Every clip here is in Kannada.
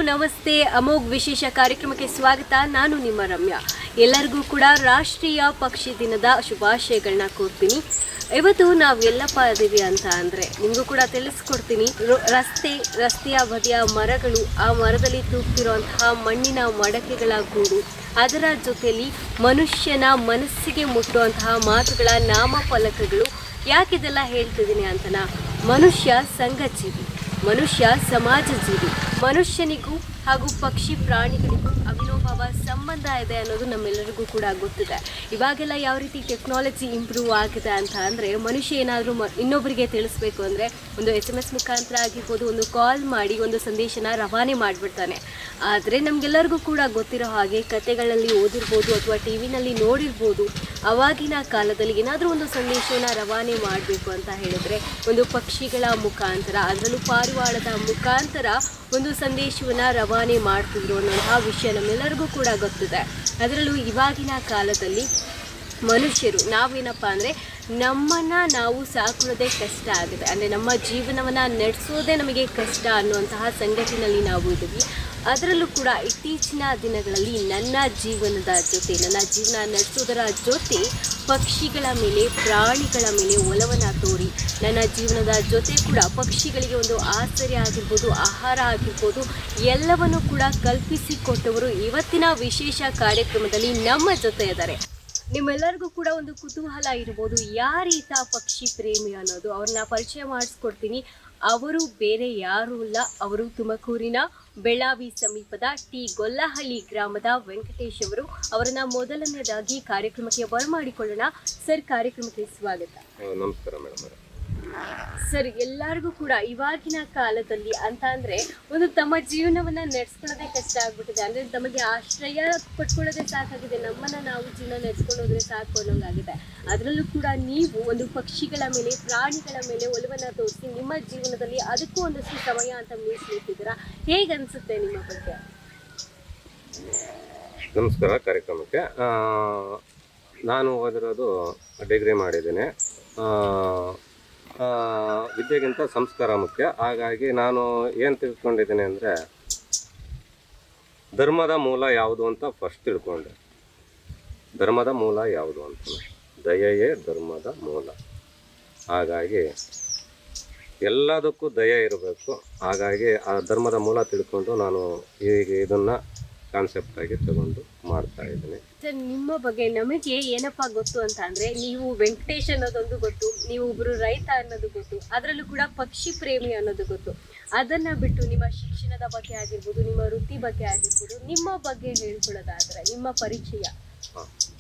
ನಮಸ್ತೆ ಅಮೋಘ್ ವಿಶೇಷ ಕಾರ್ಯಕ್ರಮಕ್ಕೆ ಸ್ವಾಗತ ನಾನು ನಿಮ್ಮ ರಮ್ಯಾ ಎಲ್ಲರಿಗೂ ಕೂಡ ರಾಷ್ಟ್ರೀಯ ಪಕ್ಷಿ ದಿನದ ಶುಭಾಶಯಗಳನ್ನ ಕೋರ್ತೀನಿ ಇವತ್ತು ನಾವು ಎಲ್ಲಪ್ಪ ಇದೀವಿ ಅಂತ ಅಂದರೆ ನಿಮಗೂ ಕೂಡ ತಿಳಿಸ್ಕೊಡ್ತೀನಿ ರೋ- ರಸ್ತೆ ರಸ್ತೆಯ ಬದಿಯ ಮರಗಳು ಆ ಮರದಲ್ಲಿ ತೂಗ್ತಿರುವಂತಹ ಮಣ್ಣಿನ ಮಡಕೆಗಳ ಗೂಡು ಅದರ ಜೊತೆಯಲ್ಲಿ ಮನುಷ್ಯನ ಮನಸ್ಸಿಗೆ ಮುಟ್ಟುವಂತಹ ಮಾತುಗಳ ನಾಮಫಲಕಗಳು ಯಾಕಿದೆಲ್ಲ ಹೇಳ್ತಿದ್ದೀನಿ ಅಂತನಾ ಮನುಷ್ಯ ಸಂಘಜೀವಿ ಮನುಷ್ಯ ಸಮಾಜ ಜೀವಿ ಮನುಷ್ಯನಿಗೂ ಹಾಗೂ ಪಕ್ಷಿ ಪ್ರಾಣಿಗಳಿಗೂ ಅವಿನೋಭಾವ ಸಂಬಂಧ ಇದೆ ಅನ್ನೋದು ನಮ್ಮೆಲ್ಲರಿಗೂ ಕೂಡ ಗೊತ್ತಿದೆ ಇವಾಗೆಲ್ಲ ಯಾವ ರೀತಿ ಟೆಕ್ನಾಲಜಿ ಇಂಪ್ರೂವ್ ಆಗಿದೆ ಅಂತ ಅಂದರೆ ಮನುಷ್ಯ ಏನಾದರೂ ಮ ಇನ್ನೊಬ್ಬರಿಗೆ ತಿಳಿಸ್ಬೇಕು ಅಂದರೆ ಒಂದು ಎಸ್ ಎಮ್ ಎಸ್ ಮುಖಾಂತರ ಆಗಿರ್ಬೋದು ಒಂದು ಕಾಲ್ ಮಾಡಿ ಒಂದು ಸಂದೇಶನ ರವಾನೆ ಮಾಡಿಬಿಡ್ತಾನೆ ಆದರೆ ನಮಗೆಲ್ಲರಿಗೂ ಕೂಡ ಗೊತ್ತಿರೋ ಹಾಗೆ ಕತೆಗಳಲ್ಲಿ ಓದಿರ್ಬೋದು ಅಥವಾ ಟಿ ವಿನಲ್ಲಿ ನೋಡಿರ್ಬೋದು ಅವಾಗಿನ ಕಾಲದಲ್ಲಿ ಏನಾದರೂ ಒಂದು ಸಂದೇಶವನ್ನು ರವಾನೆ ಮಾಡಬೇಕು ಅಂತ ಹೇಳಿದ್ರೆ ಒಂದು ಪಕ್ಷಿಗಳ ಮುಖಾಂತರ ಅದರಲ್ಲೂ ಪಾರಿವಾಳದ ಮುಖಾಂತರ ಒಂದು ಸಂದೇಶವನ್ನು ರವಾನೆ ಮಾಡ್ತಿದ್ರು ಅನ್ನೋಂತಹ ವಿಷಯ ನಮ್ಮೆಲ್ಲರಿಗೂ ಕೂಡ ಗೊತ್ತಿದೆ ಅದರಲ್ಲೂ ಇವಾಗಿನ ಕಾಲದಲ್ಲಿ ಮನುಷ್ಯರು ನಾವೇನಪ್ಪ ಅಂದರೆ ನಮ್ಮನ್ನು ನಾವು ಸಾಕೊಳ್ಳೋದೇ ಕಷ್ಟ ಆಗಿದೆ ಅಂದರೆ ನಮ್ಮ ಜೀವನವನ್ನು ನಡೆಸೋದೇ ನಮಗೆ ಕಷ್ಟ ಅನ್ನುವಂತಹ ಸಂಗತಿನಲ್ಲಿ ನಾವು ಇದ್ದೀವಿ ಅದರಲ್ಲೂ ಕೂಡ ಇತ್ತೀಚಿನ ದಿನಗಳಲ್ಲಿ ನನ್ನ ಜೀವನದ ಜೊತೆ ನನ್ನ ಜೀವನ ನಡೆಸೋದರ ಜೊತೆ ಪಕ್ಷಿಗಳ ಮೇಲೆ ಪ್ರಾಣಿಗಳ ಮೇಲೆ ಒಲವನ್ನು ತೋರಿ ನನ್ನ ಜೀವನದ ಜೊತೆ ಕೂಡ ಪಕ್ಷಿಗಳಿಗೆ ಒಂದು ಆಶ್ರಯ ಆಗಿರ್ಬೋದು ಆಹಾರ ಆಗಿರ್ಬೋದು ಎಲ್ಲವನ್ನು ಕೂಡ ಕಲ್ಪಿಸಿಕೊಟ್ಟವರು ಇವತ್ತಿನ ವಿಶೇಷ ಕಾರ್ಯಕ್ರಮದಲ್ಲಿ ನಮ್ಮ ಜೊತೆ ಇದ್ದಾರೆ ನಿಮ್ಮೆಲ್ಲರಿಗೂ ಕೂಡ ಒಂದು ಕುತೂಹಲ ಇರ್ಬೋದು ಯಾರೀತ ಪಕ್ಷಿ ಪ್ರೇಮಿ ಅನ್ನೋದು ಅವ್ರನ್ನ ಪರಿಚಯ ಮಾಡಿಸ್ಕೊಡ್ತೀನಿ ಅವರು ಬೇರೆ ಯಾರೂ ಇಲ್ಲ ಅವರು ತುಮಕೂರಿನ ಬೆಳಾವಿ ಸಮೀಪದ ಟಿ ಗೊಲ್ಲಹಳ್ಳಿ ಗ್ರಾಮದ ವೆಂಕಟೇಶ್ ಅವರು ಅವರನ್ನ ಮೊದಲನೇದಾಗಿ ಕಾರ್ಯಕ್ರಮಕ್ಕೆ ಬರಮಾಡಿಕೊಳ್ಳೋಣ ಸರ್ ಕಾರ್ಯಕ್ರಮಕ್ಕೆ ಸ್ವಾಗತ ಆ, ನಮಸ್ಕಾರ ಮೇಡಮ್ ಅವರೇ ಸರ್ ಎಲ್ಲರಿಗೂ ಕೂಡ ಇವಾಗಿನ ಕಾಲದಲ್ಲಿ ಅಂತ ಅಂದ್ರೆ ಒಂದು ತಮ್ಮ ಜೀವನವನ್ನ ನಡೆಸ್ಕೊಳ್ಳೋದೇ ಕಷ್ಟ ಆಗ್ಬಿಟ್ಟಿದೆ ಅಂದ್ರೆ ತಮಗೆ ಆಶ್ರಯ ಪಟ್ಕೊಳ್ಳೋದೇ ಸಾಕಾಗಿದೆ ನಮ್ಮನ್ನ ನಾವು ಜೀವನ ನಡೆಸ್ಕೊಂಡು ಹೋದ್ರೆ ಸಾಕು ಅನ್ನೋಂಗಾಗಿದೆ ಅದರಲ್ಲೂ ಕೂಡ ನೀವು ಒಂದು ಪಕ್ಷಿಗಳ ಮೇಲೆ ಪ್ರಾಣಿಗಳ ಮೇಲೆ ಒಲವನ್ನ ತೋರಿಸಿ ನಿಮ್ಮ ಜೀವನದಲ್ಲಿ ಅದಕ್ಕೂ ಒಂದಷ್ಟು ಸಮಯ ಅಂತ ಮೀಸಲಿಟ್ಟಿದ್ದೀರಾ ಹೇಗನ್ಸುತ್ತೆ ನಿಮ್ಮ ಬಗ್ಗೆ ನಮಸ್ಕಾರ ಕಾರ್ಯಕ್ರಮಕ್ಕೆ ಆ, ನಾನು ಓದಿರೋದು ಡಿಗ್ರಿ ಮಾಡಿದ್ದೇನೆ ಆ, ಆ, ವಿದ್ಯೆಗಿಂತ ಸಂಸ್ಕಾರ ಮುಖ್ಯ ಹಾಗಾಗಿ ನಾನು ಏನು ತಿಳ್ಕೊಂಡಿದ್ದೀನಿ ಅಂದರೆ ಧರ್ಮದ ಮೂಲ ಯಾವುದು ಅಂತ ಫಸ್ಟ್ ತಿಳ್ಕೊಂಡೆ ಧರ್ಮದ ಮೂಲ ಯಾವುದು ಅಂತ ದಯೆಯೇ ಧರ್ಮದ ಮೂಲ ಹಾಗಾಗಿ ಎಲ್ಲದಕ್ಕೂ ದಯೆ ಇರಬೇಕು ಹಾಗಾಗಿ ಆ ಧರ್ಮದ ಮೂಲ ತಿಳ್ಕೊಂಡು ನಾನು ಈಗ ಇದನ್ನು ಕಾನ್ಸೆಪ್ಟ್ ಆಗಿ ತಗೊಂಡು ಮಾಡ್ತಾ ಇದ್ದೀನಿ ಸರ್ ನಿಮ್ಮ ಬಗ್ಗೆ ನಮಗೆ ಏನಪ್ಪಾ ಗೊತ್ತು ಅಂತ ಅಂದ್ರೆ ನೀವು ವೆಂಕಟೇಶ್ ಅನ್ನೋದೊಂದು ಗೊತ್ತು ನೀವು ಒಬ್ರು ರೈತ ಅನ್ನೋದು ಗೊತ್ತು ಅದರಲ್ಲೂ ಕೂಡ ಪಕ್ಷಿ ಪ್ರೇಮಿ ಅನ್ನೋದು ಗೊತ್ತು ಅದನ್ನ ಬಿಟ್ಟು ನಿಮ್ಮ ಶಿಕ್ಷಣದ ಬಗ್ಗೆ ಆಗಿರ್ಬೋದು ನಿಮ್ಮ ವೃತ್ತಿ ಬಗ್ಗೆ ಆಗಿರ್ಬೋದು ನಿಮ್ಮ ಬಗ್ಗೆ ಹೇಳ್ಕೊಳ್ಳೋದಾದ್ರೆ ನಿಮ್ಮ ಪರಿಚಯ ಹ.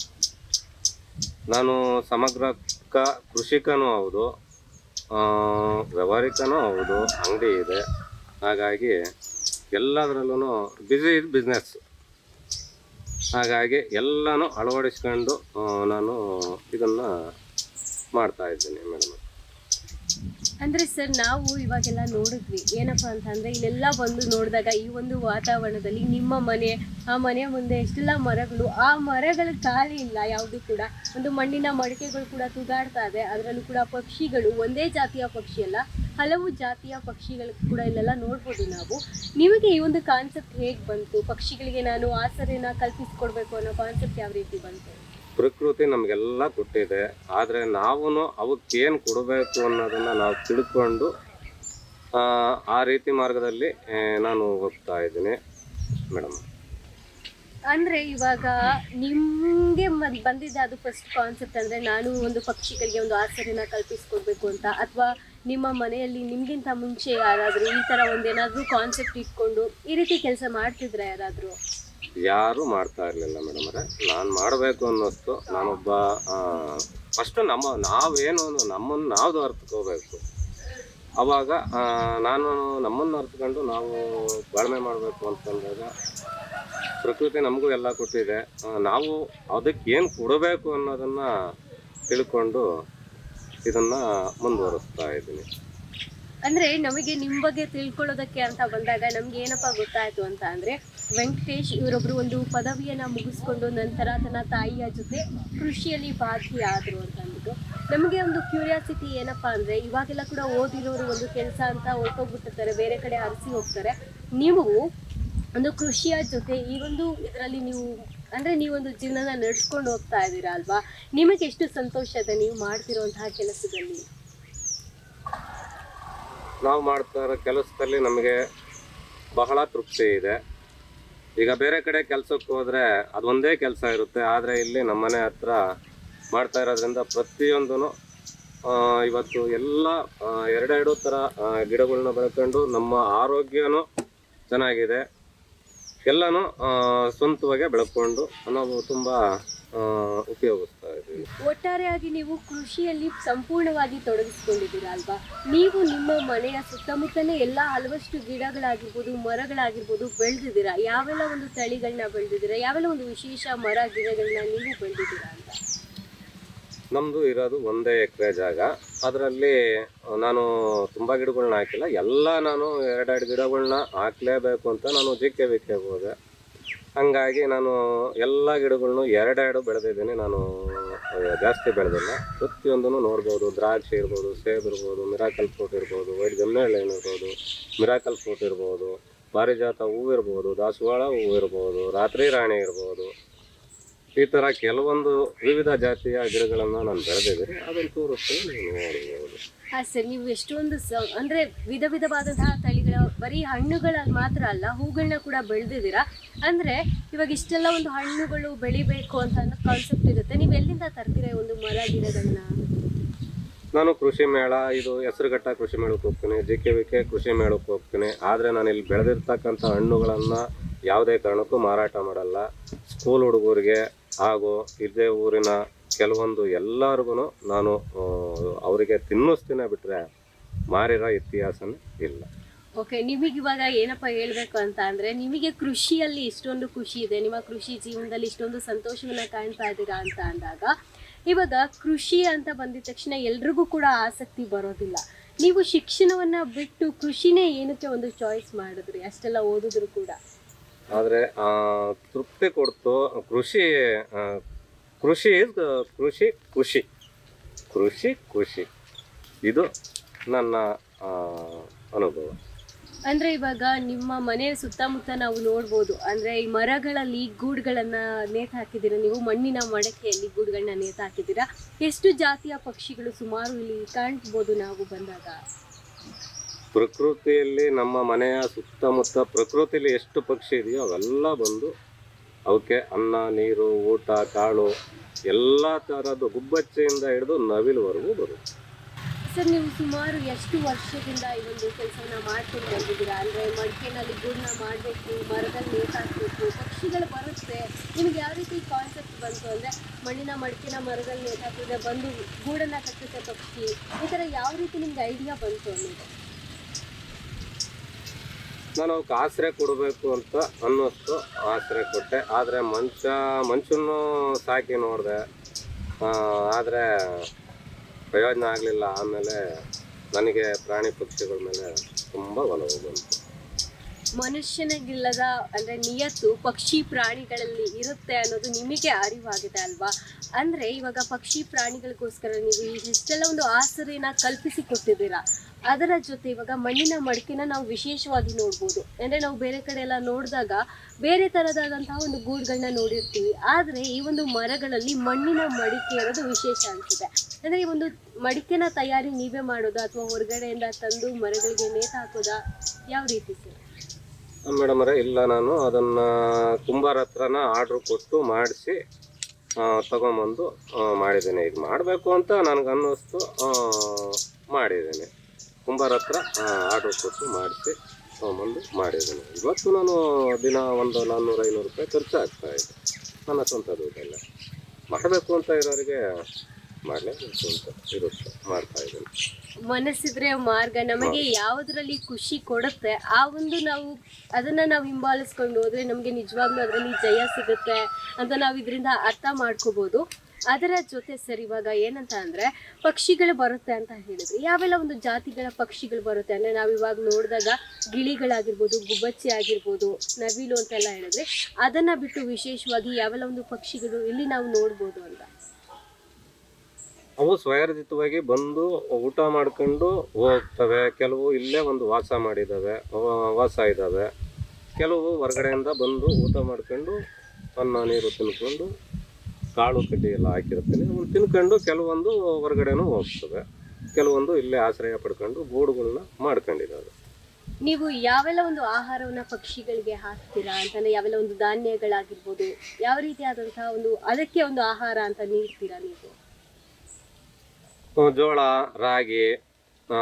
ನಾನು ಸಮಗ್ರ ಕ ಕೃಷಿಕನೂ ಹೌದು ಆ, ವ್ಯವಹಾರಿಕನೂ ಹೌದು ಅಂಗಡಿ ಇದೆ ಹಾಗಾಗಿ ಎಲ್ಲದರಲ್ಲೂ ಬ್ಯುಸಿ ಇಸ್ ಬಿಸ್ನೆಸ್ ಹಾಗಾಗಿ ಎಲ್ಲನೂ ಅಳವಡಿಸ್ಕೊಂಡು ಆ, ನಾನು ಇದನ್ನು ಮಾಡ್ತಾ ಇದ್ದೀನಿ ಮೇಡಮ್ ಅಂದ್ರೆ ಸರ್ ನಾವು ಇವಾಗೆಲ್ಲ ನೋಡಿದ್ವಿ ಏನಪ್ಪಾ ಅಂತ ಅಂದ್ರೆ ಇಲ್ಲೆಲ್ಲ ಬಂದು ನೋಡಿದಾಗ ಈ ಒಂದು ವಾತಾವರಣದಲ್ಲಿ ನಿಮ್ಮ ಮನೆ ಆ ಮನೆಯ ಮುಂದೆ ಎಷ್ಟೆಲ್ಲ ಮರಗಳು ಆ ಮರಗಳ ಖಾಲಿ ಇಲ್ಲ ಯಾವುದು ಕೂಡ ಒಂದು ಮಣ್ಣಿನ ಮಡಿಕೆಗಳು ಕೂಡ ತೂಗಾಡ್ತಾ ಇದೆ ಅದರಲ್ಲೂ ಕೂಡ ಪಕ್ಷಿಗಳು ಒಂದೇ ಜಾತಿಯ ಪಕ್ಷಿ ಅಲ್ಲ ಹಲವು ಜಾತಿಯ ಪಕ್ಷಿಗಳು ಕೂಡ ಇಲ್ಲೆಲ್ಲ ನೋಡ್ಬೋದು ನಾವು ನಿಮಗೆ ಈ ಒಂದು ಕಾನ್ಸೆಪ್ಟ್ ಹೇಗೆ ಬಂತು ಪಕ್ಷಿಗಳಿಗೆ ನಾನು ಆಸರೆನ ಕಲ್ಪಿಸಿಕೊಡ್ಬೇಕು ಅನ್ನೋ ಕಾನ್ಸೆಪ್ಟ್ ಯಾವ ರೀತಿ ಬಂತು ಪ್ರಕೃತಿ ನಮಗೆಲ್ಲ ಕೊಟ್ಟಿದೆ ಆದರೆ ನಾವು ಅವಕ್ಕೆ ಏನು ಕೊಡಬೇಕು ಅನ್ನೋದನ್ನು ನಾವು ತಿಳ್ಕೊಂಡು ಆ, ಆ ರೀತಿ ಮಾರ್ಗದಲ್ಲಿ ಆ, ನಾನು ಹೋಗ್ತಾ ಇದ್ದೀನಿ ಮೇಡಮ್ ಅಂದ್ರೆ ಇವಾಗ ನಿಮ್ಗೆ ಮ- ಬಂದಿದ್ದ ಅದು ಫಸ್ಟ್ ಕಾನ್ಸೆಪ್ಟ್ ಅಂದ್ರೆ ನಾನು ಒಂದು ಪಕ್ಷಿಗಳಿಗೆ ಒಂದು ಆಸರೆನ ಕಲ್ಪಿಸ್ಕೊಡ್ಬೇಕು ಅಂತ ಅಥವಾ ನಿಮ್ಮ ಮನೆಯಲ್ಲಿ ನಿಮ್ಗಿಂತ ಮುಂಚೆ ಯಾರಾದ್ರೂ ಈ ತರ ಒಂದೇನಾದ್ರೂ ಕಾನ್ಸೆಪ್ಟ್ ಇಟ್ಕೊಂಡು ಈ ರೀತಿ ಕೆಲಸ ಮಾಡ್ತಿದ್ರ ಯಾರಾದ್ರೂ ಯಾರೂ ಮಾಡ್ತಾ ಇರಲಿಲ್ಲ ಮೇಡಮರೇ ನಾನು ಮಾಡಬೇಕು ಅನ್ನಿಸ್ತು ನಾನೊಬ್ಬ ಫಸ್ಟು ನಮ್ಮ ನಾವೇನು ನಮ್ಮನ್ನು ನಾವು ಅರ್ಥಕೋಬೇಕು ಅವಾಗ ಆ, ನಾನು ನಮ್ಮನ್ನು ಅರ್ಥಕೊಂಡು ನಾವು ಬಾಳ್ಮೆ ಮಾಡಬೇಕು ಅಂತಂದಾಗ ಪ್ರಕೃತಿ ನಮಗೂ ಎಲ್ಲ ಕೊಟ್ಟಿದೆ ಆ, ನಾವು ಅದಕ್ಕೆ ಏನು ಕೊಡಬೇಕು ಅನ್ನೋದನ್ನು ತಿಳ್ಕೊಂಡು ಇದನ್ನು ಮುಂದುವರಿಸ್ತಾ ಇದ್ದೀನಿ ಅಂದ್ರೆ ನಮಗೆ ನಿಮ್ ಬಗ್ಗೆ ತಿಳ್ಕೊಳ್ಳೋದಕ್ಕೆ ಅಂತ ಬಂದಾಗ ನಮ್ಗೆ ಏನಪ್ಪಾ ಗೊತ್ತಾಯ್ತು ಅಂತ ಅಂದ್ರೆ ವೆಂಕಟೇಶ್ ಇವರೊಬ್ರು ಒಂದು ಪದವಿಯನ್ನ ಮುಗಿಸ್ಕೊಂಡು ನಂತರ ತನ್ನ ತಾಯಿಯ ಜೊತೆ ಕೃಷಿಯಲ್ಲಿ ಭಾಗಿ ಆದ್ರು ಅಂತ ಅಂದ್ಬಿಟ್ಟು ನಮಗೆ ಒಂದು ಕ್ಯೂರಿಯಾಸಿಟಿ ಏನಪ್ಪಾ ಅಂದ್ರೆ ಇವಾಗೆಲ್ಲ ಕೂಡ ಓದಿರೋರು ಒಂದು ಕೆಲಸ ಅಂತ ಹೊರಟೋಗ್ಬಿಟ್ಟಿರ್ತಾರೆ ಬೇರೆ ಕಡೆ ಹರಿಸಿ ಹೋಗ್ತಾರೆ ನೀವು ಒಂದು ಕೃಷಿಯ ಜೊತೆ ಈ ಒಂದು ಇದರಲ್ಲಿ ನೀವು ಅಂದ್ರೆ ನೀವೊಂದು ಜೀವನನ ನಡೆಸ್ಕೊಂಡು ಹೋಗ್ತಾ ಇದ್ದೀರಾ ಅಲ್ವಾ ನಿಮಗೆ ಎಷ್ಟು ಸಂತೋಷ ಇದೆ ನೀವು ಮಾಡ್ತಿರುವಂತಹ ಕೆಲಸದಲ್ಲಿ ನಾವು ಮಾಡ್ತಾ ಇರೋ ಕೆಲಸದಲ್ಲಿ ನಮಗೆ ಬಹಳ ತೃಪ್ತಿ ಇದೆ ಈಗ ಬೇರೆ ಕಡೆ ಕೆಲಸಕ್ಕೆ ಹೋದರೆ ಅದೊಂದೇ ಕೆಲಸ ಇರುತ್ತೆ ಆದರೆ ಇಲ್ಲಿ ನಮ್ಮನೆ ಹತ್ರ ಮಾಡ್ತಾ ಇರೋದ್ರಿಂದ ಪ್ರತಿಯೊಂದೂ ಇವತ್ತು ಎಲ್ಲ ಆ, ಎರಡೆರಡು ಥರ ಆ, ಗಿಡಗಳನ್ನ ಬೆಳ್ಕೊಂಡು ನಮ್ಮ ಆರೋಗ್ಯನೂ ಚೆನ್ನಾಗಿದೆ ಎಲ್ಲನೂ ಆ, ಸ್ವಂತವಾಗೇ ಬೆಳ್ಕೊಂಡು ನಾವು ತುಂಬ ಆ, ಉಪಯೋಗಿಸ್ತಾ ಇದ್ದೀವಿ ಒಟ್ಟಾರೆಯಾಗಿ ನೀವು ಕೃಷಿಯಲ್ಲಿ ಸಂಪೂರ್ಣವಾಗಿ ತೊಡಗಿಸ್ಕೊಂಡಿದ್ದೀರಾ ಅಲ್ವಾ ನೀವು ನಿಮ್ಮ ಮನೆಯ ಸುತ್ತಮುತ್ತಲೇ ಎಲ್ಲ ಹಲವಷ್ಟು ಗಿಡಗಳಾಗಿರ್ಬೋದು ಮರಗಳಾಗಿರ್ಬೋದು ಬೆಳೆದಿದ್ದೀರಾ ಯಾವೆಲ್ಲ ಒಂದು ತಳಿಗಳನ್ನ ಬೆಳೆದಿದ್ದೀರಾ ಯಾವೆಲ್ಲ ಒಂದು ವಿಶೇಷ ಮರ ಗಿಡಗಳನ್ನ ನೀವು ಬೆಳೆದಿದ್ದೀರಾ ಅಂತ ನಮ್ಮದು ಇರೋದು ಒಂದೇ ಎಕರೆ ಜಾಗ ಅದರಲ್ಲಿ ನಾನು ತುಂಬ ಗಿಡಗಳ್ನ ಹಾಕಿಲ್ಲ ಎಲ್ಲ ನಾನು ಎರಡೆರಡು ಗಿಡಗಳ್ನ ಹಾಕ್ಲೇಬೇಕು ಅಂತ ನಾನು ಜಿ ಕೆ ವಿ ಕೆ ಹೋದೆ ಹಂಗಾಗಿ ನಾನು ಎಲ್ಲ ಗಿಡಗಳ್ನು ಎರಡೆರಡು ಬೆಳೆದಿದ್ದೀನಿ ನಾನು ಅಹ್, ಜಾಸ್ತಿ ಬೆಳೆದಿಲ್ಲ ಪ್ರತಿಯೊಂದನ್ನು ನೋಡ್ಬೋದು ದ್ರಾಕ್ಷಿ ಇರ್ಬೋದು ಸೇಬ್ ಇರ್ಬೋದು ಮಿರಾಕಲ್ ಫ್ರೂಟ್ ಇರ್ಬೋದು ವೈಟ್ ಗಮ್ನೆಹಣ್ಣು ಇರ್ಬೋದು ಮಿರಾಕಲ್ ಫ್ರೂಟ್ ಇರ್ಬೋದು ಪಾರಿಜಾತ ಹೂವು ಇರ್ಬೋದು ದಾಸವಾಳ ಹೂವು ಇರ್ಬೋದು ರಾತ್ರಿ ರಾಣಿ ಇರ್ಬೋದು ಈ ಥರ ಕೆಲವೊಂದು ವಿವಿಧ ಜಾತಿಯ ಗಿಡಗಳನ್ನು ನಾನು ಬೆಳೆದಿದ್ದೀನಿ ಅದನ್ನು ತೋರಿಸ್ತೀನಿ ನೀವು ನೋಡ್ಬೋದು ಹಾ ಸರ್ ನೀವು ಎಷ್ಟೊಂದು ಸ ಅಂದ್ರೆ ವಿಧ ವಿಧವಾದಂತಹ ತಳಿಗಳ ಬರೀ ಹಣ್ಣುಗಳ ಮಾತ್ರ ಅಲ್ಲ ಹೂಗಳನ್ನ ಕೂಡ ಬೆಳೆದಿದ್ದೀರಾ ಅಂದ್ರೆ ಇವಾಗ ಇಷ್ಟೆಲ್ಲ ಒಂದು ಹಣ್ಣುಗಳು ಬೆಳಿಬೇಕು ಅಂತ ಅನ್ನೋ ಕಾನ್ಸೆಪ್ಟ್ ಇರುತ್ತೆ ನೀವು ಎಲ್ಲಿಂದ ತರ್ತೀರಾ ಈ ಒಂದು ಮರ ಗಿಡಗಳನ್ನ ನಾನು ಕೃಷಿ ಮೇಳ ಇದು ಹೆಸರುಘಟ್ಟ ಕೃಷಿ ಮೇಳಕ್ಕೆ ಹೋಗ್ತೀನಿ ಜಿ ಕೆ ವಿ ಕೆ ಕೃಷಿ ಮೇಳಕ್ಕೆ ಹೋಗ್ತೀನಿ ಆದರೆ ನಾನು ಇಲ್ಲಿ ಬೆಳೆದಿರ್ತಕ್ಕಂಥ ಹಣ್ಣುಗಳನ್ನು ಯಾವುದೇ ಕಾರಣಕ್ಕೂ ಮಾರಾಟ ಮಾಡಲ್ಲ ಸ್ಕೂಲ್ ಹುಡುಗರಿಗೆ ಹಾಗೂ ಇದೇ ಊರಿನ ಕೆಲವೊಂದು ಎಲ್ಲರಿಗೂ ನಾನು ಆ, ಅವರಿಗೆ ತಿನ್ನಿಸ್ತೀನಿ ಬಿಟ್ಟರೆ ಮಾರಿರೋ ಇತಿಹಾಸನೇ ಇಲ್ಲ ಓಕೆ ನಿಮಗೆ ಇವಾಗ ಏನಪ್ಪ ಹೇಳ್ಬೇಕು ಅಂತ ಅಂದ್ರೆ ನಿಮಗೆ ಕೃಷಿಯಲ್ಲಿ ಇಷ್ಟೊಂದು ಖುಷಿ ಇದೆ ನಿಮ್ಮ ಕೃಷಿ ಜೀವನದಲ್ಲಿ ಇಷ್ಟೊಂದು ಸಂತೋಷವನ್ನ ಕಾಣ್ತಾ ಇದ್ದೀರಾ ಅಂತ ಅಂದಾಗ ಇವಾಗ ಕೃಷಿ ಅಂತ ಬಂದಿದ ತಕ್ಷಣ ಎಲ್ರಿಗೂ ಕೂಡ ಆಸಕ್ತಿ ಬರೋದಿಲ್ಲ ನೀವು ಶಿಕ್ಷಣವನ್ನ ಬಿಟ್ಟು ಕೃಷಿನೇ ಏನಕ್ಕೆ ಒಂದು ಚಾಯ್ಸ್ ಮಾಡಿದ್ರಿ ಅಷ್ಟೆಲ್ಲ ಓದಿದ್ರು ಕೂಡ ಆದರೆ ತೃಪ್ತಿ ಕೊಡ್ತು ಕೃಷಿ ಆ, ಕೃಷಿ is, ಆ, ಕೃಷಿ ಖುಷಿ ಕೃಷಿ ಖುಷಿ ಇದು ನನ್ನ ಆ, ಅನುಭವ ಅಂದ್ರೆ ಇವಾಗ ನಿಮ್ಮ ಮನೆಯ ಸುತ್ತಮುತ್ತ ನಾವು ನೋಡ್ಬೋದು ಅಂದ್ರೆ ಈ ಮರಗಳಲ್ಲಿ ಗೂಡುಗಳನ್ನ ನೇತು ಹಾಕಿದ್ದೀರಾ ನೀವು ಮಣ್ಣಿನ ಮಡಕೆಯಲ್ಲಿ ಗೂಡುಗಳನ್ನ ನೇತು ಹಾಕಿದ್ದೀರಾ ಎಷ್ಟು ಜಾತಿಯ ಪಕ್ಷಿಗಳು ಸುಮಾರು ಇಲ್ಲಿ ಕಾಣ್ಬೋದು ನಾವು ಬಂದಾಗ ಪ್ರಕೃತಿಯಲ್ಲಿ ನಮ್ಮ ಮನೆಯ ಸುತ್ತಮುತ್ತ ಪ್ರಕೃತಿಯಲ್ಲಿ ಎಷ್ಟು ಪಕ್ಷಿ ಇದೆಯೋ ಅವೆಲ್ಲ ಬಂದು ಅವಕ್ಕೆ ಅನ್ನ ನೀರು ಊಟ ಕಾಳು ಎಲ್ಲ ಥರದ್ದು ಗುಬ್ಬಚ್ಚಿಯಿಂದ ಹಿಡಿದು ನವಿಲುವರೆಗೂ ಬರುತ್ತೆ ಸರ್ ನೀವು ಸುಮಾರು ಎಷ್ಟು ವರ್ಷದಿಂದ ಈ ಒಂದು ಕೆಲಸವನ್ನ ಮಾಡ್ಕೊಂಡು ಬಂದಿದ್ದೀರಾ ಅಂದ್ರೆ ಮಡಿಕೆನಲ್ಲಿ ಗೂಡನ್ನ ಮಾಡಬೇಕು ಮರದಲ್ಲಿ ನೇತು ಹಾಕಬೇಕು ಪಕ್ಷಿಗಳು ಬರುತ್ತೆ ನಿಮ್ಗೆ ಯಾವ ರೀತಿ ಕಾನ್ಸೆಪ್ಟ್ ಬಂತು ಅಂದ್ರೆ ಮಣ್ಣಿನ ಮಡಿಕೆನ ಮರದಲ್ಲಿ ನೇತು ಹಾಕಿದ್ರೆ ಬಂದು ಗೂಡನ್ನ ಕಟ್ಟುತ್ತೆ ಪಕ್ಷಿ ಈ ಥರ ಯಾವ ರೀತಿ ನಿಮ್ಗೆ ಐಡಿಯಾ ಬಂತು ಅನ್ನೋದು ನಾನು ಅವಕ್ಕೆ ಆಶ್ರಯ ಕೊಡಬೇಕು ಅಂತ ಅನ್ನಿಸ್ತು ಆಶ್ರಯ ಕೊಟ್ಟೆ ಆದರೆ ಮನುಷ್ಯ ಮನುಷ್ಯನೂ ಸಾಕಿ ನೋಡಿದೆ ಆದರೆ ಪ್ರಯೋಜನ ಆಗಲಿಲ್ಲ ಆಮೇಲೆ ನನಗೆ ಪ್ರಾಣಿ ಪಕ್ಷಿಗಳ ಮೇಲೆ ತುಂಬ ಒಲವು ಬಂತು ಮನುಷ್ಯನಿಗಿಲ್ಲದ ಅಂದ್ರೆ ನಿಯತ್ತು ಪಕ್ಷಿ ಪ್ರಾಣಿಗಳಲ್ಲಿ ಇರುತ್ತೆ ಅನ್ನೋದು ನಿಮಗೆ ಅರಿವಾಗಿದೆ ಅಲ್ವಾ ಅಂದ್ರೆ ಇವಾಗ ಪಕ್ಷಿ ಪ್ರಾಣಿಗಳಿಗೋಸ್ಕರ ನೀವು ಇಷ್ಟೆಲ್ಲ ಒಂದು ಆಸರೆನ ಕಲ್ಪಿಸಿ ಕೊಟ್ಟಿದ್ದೀರಾ ಅದರ ಜೊತೆ ಇವಾಗ ಮಣ್ಣಿನ ಮಡಿಕೆನ ನಾವು ವಿಶೇಷವಾಗಿ ನೋಡ್ಬೋದು ಅಂದ್ರೆ ನಾವು ಬೇರೆ ಕಡೆ ಎಲ್ಲ ನೋಡಿದಾಗ ಬೇರೆ ತರದಾದಂತಹ ಒಂದು ಗೂಡುಗಳನ್ನ ನೋಡಿರ್ತೀವಿ ಆದ್ರೆ ಈ ಒಂದು ಮರಗಳಲ್ಲಿ ಮಣ್ಣಿನ ಮಡಿಕೆ ಇರೋದು ವಿಶೇಷ ಅನ್ಸುತ್ತೆ ಅಂದ್ರೆ ಈ ಒಂದು ಮಡಿಕೆನ ತಯಾರಿ ನೀವೇ ಮಾಡೋದಾ ಅಥವಾ ಹೊರಗಡೆಯಿಂದ ತಂದು ಮರಗಳಿಗೆ ನೇತು ಹಾಕೋದಾ ಯಾವ ರೀತಿ ಸರ್ ಮೇಡಮ್ ಅವರೇ ಇಲ್ಲ ನಾನು ಅದನ್ನು ಕುಂಬಾರ ಹತ್ರನ ಆರ್ಡ್ರ್ ಕೊಟ್ಟು ಮಾಡಿಸಿ ತಗೊಂಬಂದು ಮಾಡಿದ್ದೇನೆ ಈಗ ಮಾಡಬೇಕು ಅಂತ ನನಗೆ ಅನ್ನಿಸ್ತು ಆ, ಮಾಡಿದ್ದೇನೆ ಕುಂಬಾರ ಹತ್ರ ಆರ್ಡ್ರ್ ಕೊಟ್ಟು ಮಾಡಿಸಿ ತೊಗೊಂಬಂದು ಮಾಡಿದ್ದೇನೆ ಇವತ್ತು ನಾನು ದಿನ ಒಂದು ನಾನ್ನೂರು ಐನೂರು ರೂಪಾಯಿ ಖರ್ಚು ಆಗ್ತಾ ಇದೆ ನನ್ನ ಸ್ವಂತ ದುಡ್ಡಲ್ಲ ಮಾಡಬೇಕು ಅಂತ ಇರೋರಿಗೆ ಮಾಡಲೇಬೇಕು ಅಂತ ಇರುತ್ತೆ ಮಾಡ್ತಾ ಇದ್ದೇನೆ ಮನಸ್ಸಿದ್ರೆ ಮಾರ್ಗ ನಮಗೆ ಯಾವುದರಲ್ಲಿ ಖುಷಿ ಕೊಡುತ್ತೆ ಆ ಒಂದು ನಾವು ಅದನ್ನ ನಾವು ಹಿಂಬಾಲಿಸ್ಕೊಂಡು ಹೋದ್ರೆ ನಮಗೆ ನಿಜವಾಗ್ಲೂ ಅದರಲ್ಲಿ ಜಯ ಸಿಗುತ್ತೆ ಅಂತ ನಾವು ಇದರಿಂದ ಅರ್ಥ ಮಾಡ್ಕೋಬಹುದು ಅದರ ಜೊತೆ ಸರ್ ಇವಾಗ ಏನಂತ ಅಂದ್ರೆ ಪಕ್ಷಿಗಳು ಬರುತ್ತೆ ಅಂತ ಹೇಳಿದ್ರಿ ಯಾವೆಲ್ಲ ಒಂದು ಜಾತಿಗಳ ಪಕ್ಷಿಗಳು ಬರುತ್ತೆ ಅಂದ್ರೆ ನಾವು ಇವಾಗ ನೋಡಿದಾಗ ಗಿಳಿಗಳಾಗಿರ್ಬೋದು ಗುಬ್ಬಚ್ಚಿ ಆಗಿರ್ಬೋದು ನವಿಲು ಅಂತೆಲ್ಲ ಹೇಳಿದ್ರೆ ಅದನ್ನ ಬಿಟ್ಟು ವಿಶೇಷವಾಗಿ ಯಾವೆಲ್ಲ ಒಂದು ಪಕ್ಷಿಗಳು ಇಲ್ಲಿ ನಾವು ನೋಡ್ಬೋದು ಅಂತ ಅವು ಸ್ವಯರ್ಜಿತವಾಗಿ ಬಂದು ಊಟ ಮಾಡ್ಕೊಂಡು ಹೋಗ್ತವೆ ಕೆಲವು ಇಲ್ಲೇ ಒಂದು ವಾಸ ಮಾಡಿದ್ದಾವೆ ವ- ವಾಸ ಇದ್ದಾವೆ ಕೆಲವು ಹೊರಗಡೆಯಿಂದ ಬಂದು ಊಟ ಮಾಡ್ಕೊಂಡು ಅನ್ನ ನೀರು ತಿನ್ಕೊಂಡು ಕಾಳು ಕಡ್ಡಿ ಎಲ್ಲ ಹಾಕಿರ್ತೀನಿ ಅವ್ನು ತಿನ್ಕೊಂಡು ಕೆಲವೊಂದು ಹೊರಗಡೆನೂ ಹೋಗ್ತವೆ ಕೆಲವೊಂದು ಇಲ್ಲೇ ಆಶ್ರಯ ಪಡ್ಕೊಂಡು ಗೂಡುಗಳನ್ನ ಮಾಡ್ಕೊಂಡಿದ್ದಾವೆ ನೀವು ಯಾವೆಲ್ಲ ಒಂದು ಆಹಾರವನ್ನ ಪಕ್ಷಿಗಳಿಗೆ ಹಾಕ್ತೀರಾ ಅಂತಂದ್ರೆ ಯಾವೆಲ್ಲ ಒಂದು ಧಾನ್ಯಗಳಾಗಿರ್ಬೋದು ಯಾವ ರೀತಿಯಾದಂತಹ ಒಂದು ಅದಕ್ಕೆ ಒಂದು ಆಹಾರ ಅಂತ ನೀಡ್ತೀರಾ ನೀವು ಹ್ಮ್, ಜೋಳ ರಾಗಿ ಆ,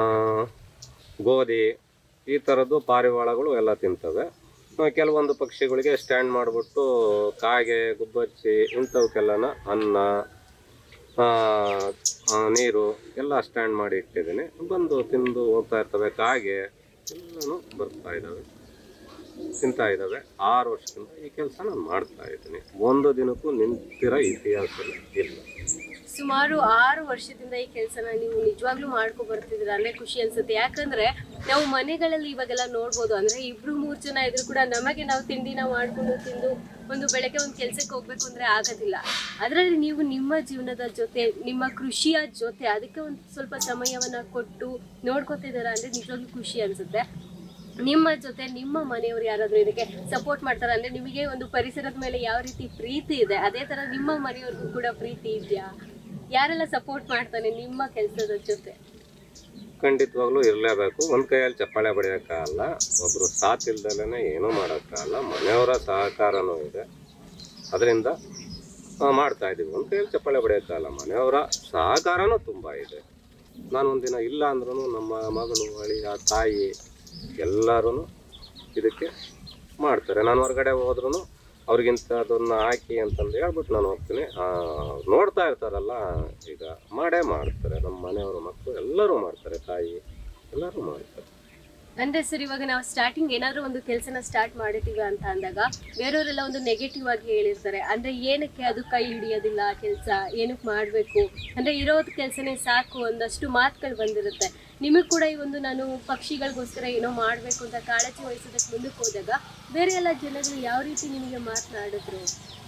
ಗೋಧಿ ಈ ಥರದ್ದು ಪಾರಿವಾಳಗಳು ಎಲ್ಲ ತಿಂತವೆ ಆ, ಕೆಲವೊಂದು ಪಕ್ಷಿಗಳಿಗೆ ಸ್ಟ್ಯಾಂಡ್ ಮಾಡಿಬಿಟ್ಟು ಕಾಗೆ ಗುಬ್ಬಚ್ಚಿ ಇಂಥವಕ್ಕೆಲ್ಲನ ಅನ್ನ ಆ, ಆ, ನೀರು ಎಲ್ಲ ಸ್ಟ್ಯಾಂಡ್ ಮಾಡಿ ಇಟ್ಟಿದ್ದೀನಿ ಬಂದು ತಿಂದು ಹೋಗ್ತಾ ಇರ್ತವೆ ಕಾಗೆ ಎಲ್ಲನೂ ಬರ್ತಾ ಇದ್ದಾವೆ ತಿಂತಾ ಇದ್ದಾವೆ ಆರು ವರ್ಷದಿಂದ ಈ ಕೆಲಸ ನಾನು ಮಾಡ್ತಾ ಇದ್ದೀನಿ ಒಂದು ದಿನಕ್ಕೂ ನಿಂತಿರೋ ಇತಿಹಾಸ ಇಲ್ಲ ಸುಮಾರು ಆರು ವರ್ಷದಿಂದ ಈ ಕೆಲಸನ ನೀವು ನಿಜವಾಗ್ಲೂ ಮಾಡ್ಕೊ ಬರ್ತಿದ್ದೀರಾ ಅಂದ್ರೆ ಖುಷಿ ಅನ್ಸುತ್ತೆ ಯಾಕಂದ್ರೆ ನಾವು ಮನೆಗಳಲ್ಲಿ ಇವಾಗೆಲ್ಲ ನೋಡ್ಬೋದು ಅಂದ್ರೆ ಇಬ್ರು ಮೂರ್ ಜನ ಇದ್ರು ಕೂಡ ನಮಗೆ ನಾವು ತಿಂಡಿನ ಮಾಡ್ಕೊಂಡು ತಿಂದು ಒಂದು ಬೆಳಗ್ಗೆ ಒಂದು ಕೆಲ್ಸಕ್ಕೆ ಹೋಗ್ಬೇಕು ಅಂದ್ರೆ ಆಗೋದಿಲ್ಲ ಅದರಲ್ಲಿ ನೀವು ನಿಮ್ಮ ಜೀವನದ ಜೊತೆ ನಿಮ್ಮ ಕೃಷಿಯ ಜೊತೆ ಅದಕ್ಕೆ ಒಂದು ಸ್ವಲ್ಪ ಸಮಯವನ್ನ ಕೊಟ್ಟು ನೋಡ್ಕೊತಿದ್ದೀರಾ ಅಂದ್ರೆ ನಿಜವಾಗ್ಲೂ ಖುಷಿ ಅನ್ಸುತ್ತೆ ನಿಮ್ಮ ಜೊತೆ ನಿಮ್ಮ ಮನೆಯವರು ಯಾರಾದ್ರೂ ಇದಕ್ಕೆ ಸಪೋರ್ಟ್ ಮಾಡ್ತಾರೆ ಅಂದ್ರೆ ನಿಮಗೆ ಒಂದು ಪರಿಸರದ ಮೇಲೆ ಯಾವ ರೀತಿ ಪ್ರೀತಿ ಇದೆ ಅದೇ ತರ ನಿಮ್ಮ ಮನೆಯವ್ರಿಗೂ ಕೂಡ ಪ್ರೀತಿ ಇದೆಯಾ ಯಾರೆಲ್ಲ ಸಪೋರ್ಟ್ ಮಾಡ್ತಾನೆ ನಿಮ್ಮ ಕೆಲಸದ ಜೊತೆ ಖಂಡಿತವಾಗ್ಲೂ ಇರಲೇಬೇಕು ಒಂದು ಕೈಯಲ್ಲಿ ಚಪ್ಪಾಳೆ ಬಡಿಯೋಕ್ಕಾಗಲ್ಲ ಒಬ್ಬರು ಸಾಥ್ ಇಲ್ದಲೇ ಏನೂ ಮಾಡೋಕ್ಕಾಗಲ್ಲ ಮನೆಯವರ ಸಹಕಾರನೂ ಇದೆ ಅದರಿಂದ ಮಾಡ್ತಾ ಇದ್ದೀವಿ ಒಂದು ಕೈಯಲ್ಲಿ ಚಪ್ಪಾಳೆ ಬಡಿಯೋಕ್ಕಾಗಲ್ಲ ಮನೆಯವರ ಸಹಕಾರನೂ ತುಂಬ ಇದೆ ನಾನು ಒಂದಿನ ಇಲ್ಲ ಅಂದ್ರೂ ನಮ್ಮ ಮಗಳು ಅಳಿಯ ತಾಯಿ ಎಲ್ಲರೂ ಇದಕ್ಕೆ ಮಾಡ್ತಾರೆ ನಾನು ಹೊರಗಡೆ ಹೋದ್ರೂ ಅವ್ರಿಗಿಂತ ಅದನ್ನ ಹಾಕಿ ಅಂತಂದು ಹೇಳ್ಬಿಟ್ಟು ನಾನು ಹೋಗ್ತೀನಿ ಆ, ನೋಡ್ತಾ ಇರ್ತಾರಲ್ಲ ಈಗ ಮಾಡೇ ಮಾಡ್ತಾರೆ ನಮ್ಮ ಮನೆಯವರು ಮಕ್ಕಳು ಎಲ್ಲರೂ ಮಾಡ್ತಾರೆ ತಾಯಿ ಎಲ್ಲರೂ ಮಾಡ್ತಾರೆ ಅಂದ್ರೆ ಸರ್ ಇವಾಗ ನಾವು ಸ್ಟಾರ್ಟಿಂಗ್ ಏನಾದ್ರೂ ಒಂದು ಕೆಲಸನ ಸ್ಟಾರ್ಟ್ ಮಾಡಿದೀವಿ ಅಂತ ಅಂದಾಗ ಬೇರೆಯವರೆಲ್ಲ ಒಂದು ನೆಗೆಟಿವ್ ಆಗಿ ಹೇಳಿರ್ತಾರೆ ಅಂದ್ರೆ ಏನಕ್ಕೆ ಅದು ಕೈ ಹಿಡಿಯೋದಿಲ್ಲ ಕೆಲಸ ಏನಕ್ಕೆ ಮಾಡಬೇಕು ಅಂದ್ರೆ ಇರೋದ್ ಕೆಲಸನೇ ಸಾಕು ಒಂದಷ್ಟು ಮಾತುಗಳು ಬಂದಿರುತ್ತೆ ನಿಮಗೆ ಕೂಡ ಈ ಒಂದು ನಾನು ಪಕ್ಷಿಗಳಿಗೋಸ್ಕರ ಏನೋ ಮಾಡಬೇಕು ಅಂತ ಕಾಳಜಿ ವಹಿಸೋದಕ್ಕೆ ಮುಂದಕ್ಕೆ ಹೋದಾಗ ಬೇರೆ ಎಲ್ಲ ಜನಗಳು ಯಾವ ರೀತಿ ನಿಮಗೆ ಮಾತನಾಡಿದ್ರು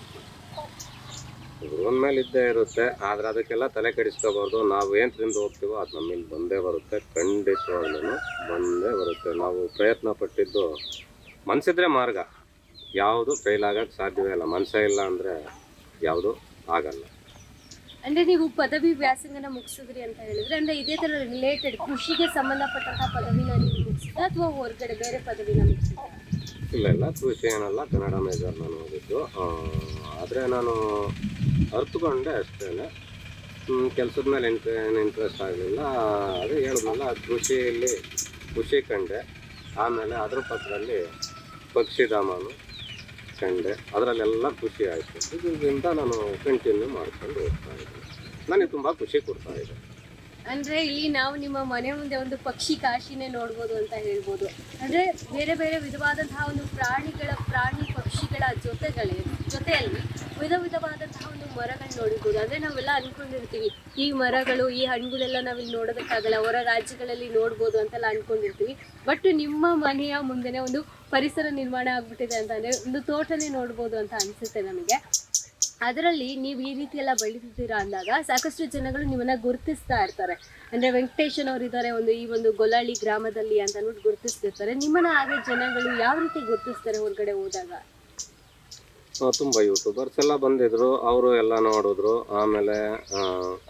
ಗುರುವನ್ ಮೇಲೆ ಇದ್ದೇ ಇರುತ್ತೆ ಆದ್ರೆ ಅದಕ್ಕೆಲ್ಲ ತಲೆ ಕೆಡಿಸ್ಕೋಬಾರ್ದು ನಾವು ಏನು ತಿಂದು ಹೋಗ್ತೀವೋ ಅದು ನಮ್ಮಿಂದ ಬಂದೇ ಬರುತ್ತೆ ಖಂಡಿತವಾಗ್ಲೂ ಬಂದೇ ಬರುತ್ತೆ ನಾವು ಪ್ರಯತ್ನ ಪಟ್ಟಿದ್ದು ಮನಸ್ಸಿದ್ರೆ ಮಾರ್ಗ ಯಾವುದು ಫೇಲ್ ಆಗಕ್ಕೆ ಸಾಧ್ಯವೇ ಇಲ್ಲ ಮನಸ್ಸೇ ಇಲ್ಲ ಅಂದರೆ ಯಾವುದು ಆಗಲ್ಲ ಅಂದ್ರೆ ನೀವು ಪದವಿ ವ್ಯಾಸಂಗನ ಮುಗಿಸಿದ್ರಿ ಅಂತ ಹೇಳಿದ್ರೆ ಅಂದ್ರೆ ಇದೇ ತರ ರಿಲೇಟೆಡ್ ಕೃಷಿಗೆ ಸಂಬಂಧಪಟ್ಟಂತಹ ಪದವಿನ ನೀವು ಮುಗಿಸಿದ ಅಥವಾ ಹೊರಗಡೆ ಬೇರೆ ಪದವಿನ ಮುಗಿಸಿದ ಇಲ್ಲ ಇಲ್ಲ ಕೃಷಿ ಏನಲ್ಲ ಕನ್ನಡ ಮೇಜರ್ ನಾನು ಓದಿದ್ದು ಆದರೆ ನಾನು ಅರ್ಥಕೊಂಡೆ ಅಷ್ಟೇ ಕೆಲಸದ ಮೇಲೆ ಇಂಟ್ರೆ ಏನು ಇಂಟ್ರೆಸ್ಟ್ ಆಗಲಿಲ್ಲ ಅದೇ ಹೇಳಿದ್ನಲ್ಲ ಕೃಷಿಯಲ್ಲಿ ಖುಷಿ ಕಂಡೆ ಆಮೇಲೆ ಅದ್ರ ಪಕ್ಕದಲ್ಲಿ ಪಕ್ಷಿಧಾಮನು ಕಂಡೆ ಅದರಲ್ಲೆಲ್ಲ ಖುಷಿ ಆಯಿತು ಇದರಿಂದ ನಾನು ಕಂಟಿನ್ಯೂ ಮಾಡ್ಕೊಂಡು ಹೋಗ್ತಾ ಇದ್ದೀನಿ ನನಗೆ ತುಂಬ ಖುಷಿ ಕೊಡ್ತಾ ಇದೆ ಅಂದ್ರೆ ಇಲ್ಲಿ ನಾವು ನಿಮ್ಮ ಮನೆ ಮುಂದೆ ಒಂದು ಪಕ್ಷಿ ಕಾಶಿನೇ ನೋಡ್ಬೋದು ಅಂತ ಹೇಳ್ಬೋದು ಅಂದ್ರೆ ಬೇರೆ ಬೇರೆ ವಿಧವಾದಂತಹ ಒಂದು ಪ್ರಾಣಿಗಳ ಪ್ರಾಣಿ ಪಕ್ಷಿಗಳ ಜೊತೆಗಳೇ ಜೊತೆಯಲ್ಲಿ ವಿಧ ವಿಧವಾದಂತಹ ಒಂದು ಮರಗಳು ನೋಡಿರ್ಬೋದು ಅಂದ್ರೆ ನಾವೆಲ್ಲ ಅನ್ಕೊಂಡಿರ್ತೀವಿ ಈ ಮರಗಳು ಈ ಹಣ್ಣುಗಳೆಲ್ಲ ನಾವಿಲ್ಲಿ ನೋಡೋದಕ್ಕಾಗಲ್ಲ ಹೊರ ರಾಜ್ಯಗಳಲ್ಲಿ ನೋಡ್ಬೋದು ಅಂತೆಲ್ಲ ಅನ್ಕೊಂಡಿರ್ತೀವಿ ಬಟ್ ನಿಮ್ಮ ಮನೆಯ ಮುಂದೆನೆ ಒಂದು ಪರಿಸರ ನಿರ್ಮಾಣ ಆಗ್ಬಿಟ್ಟಿದೆ ಅಂತಂದ್ರೆ ಒಂದು ತೋಟನೇ ನೋಡ್ಬೋದು ಅಂತ ಅನ್ಸುತ್ತೆ ನಮಗೆ ಅದರಲ್ಲಿ ನೀವು ಈ ರೀತಿ ಎಲ್ಲ ಬೆಳೀತಿದ್ದೀರಾ ಅಂದಾಗ ಸಾಕಷ್ಟು ಜನಗಳು ನಿಮ್ಮನ್ನ ಗುರುತಿಸ್ತಾ ಇರ್ತಾರೆ ಅಂದ್ರೆ ವೆಂಕಟೇಶನ್ ಅವರು ಇದ್ದಾರೆ ಒಂದು ಈ ಒಂದು ಗೊಲ್ಲಳ್ಳಿ ಗ್ರಾಮದಲ್ಲಿ ಅಂತ ಅಂದ್ಬಿಟ್ಟು ಗುರುತಿಸ್ತಿರ್ತಾರೆ ನಿಮ್ಮನ್ನ ಹಾಗೆ ಜನಗಳು ಯಾವ ರೀತಿ ಗುರುತಿಸ್ತಾರೆ ಹೊರಗಡೆ ಹೋದಾಗ ಆ, ತುಂಬ ಯೂಟ್ಯೂಬರ್ಸ್ ಎಲ್ಲ ಬಂದಿದ್ರು ಅವರು ಎಲ್ಲ ನೋಡಿದ್ರು ಆಮೇಲೆ ಆ,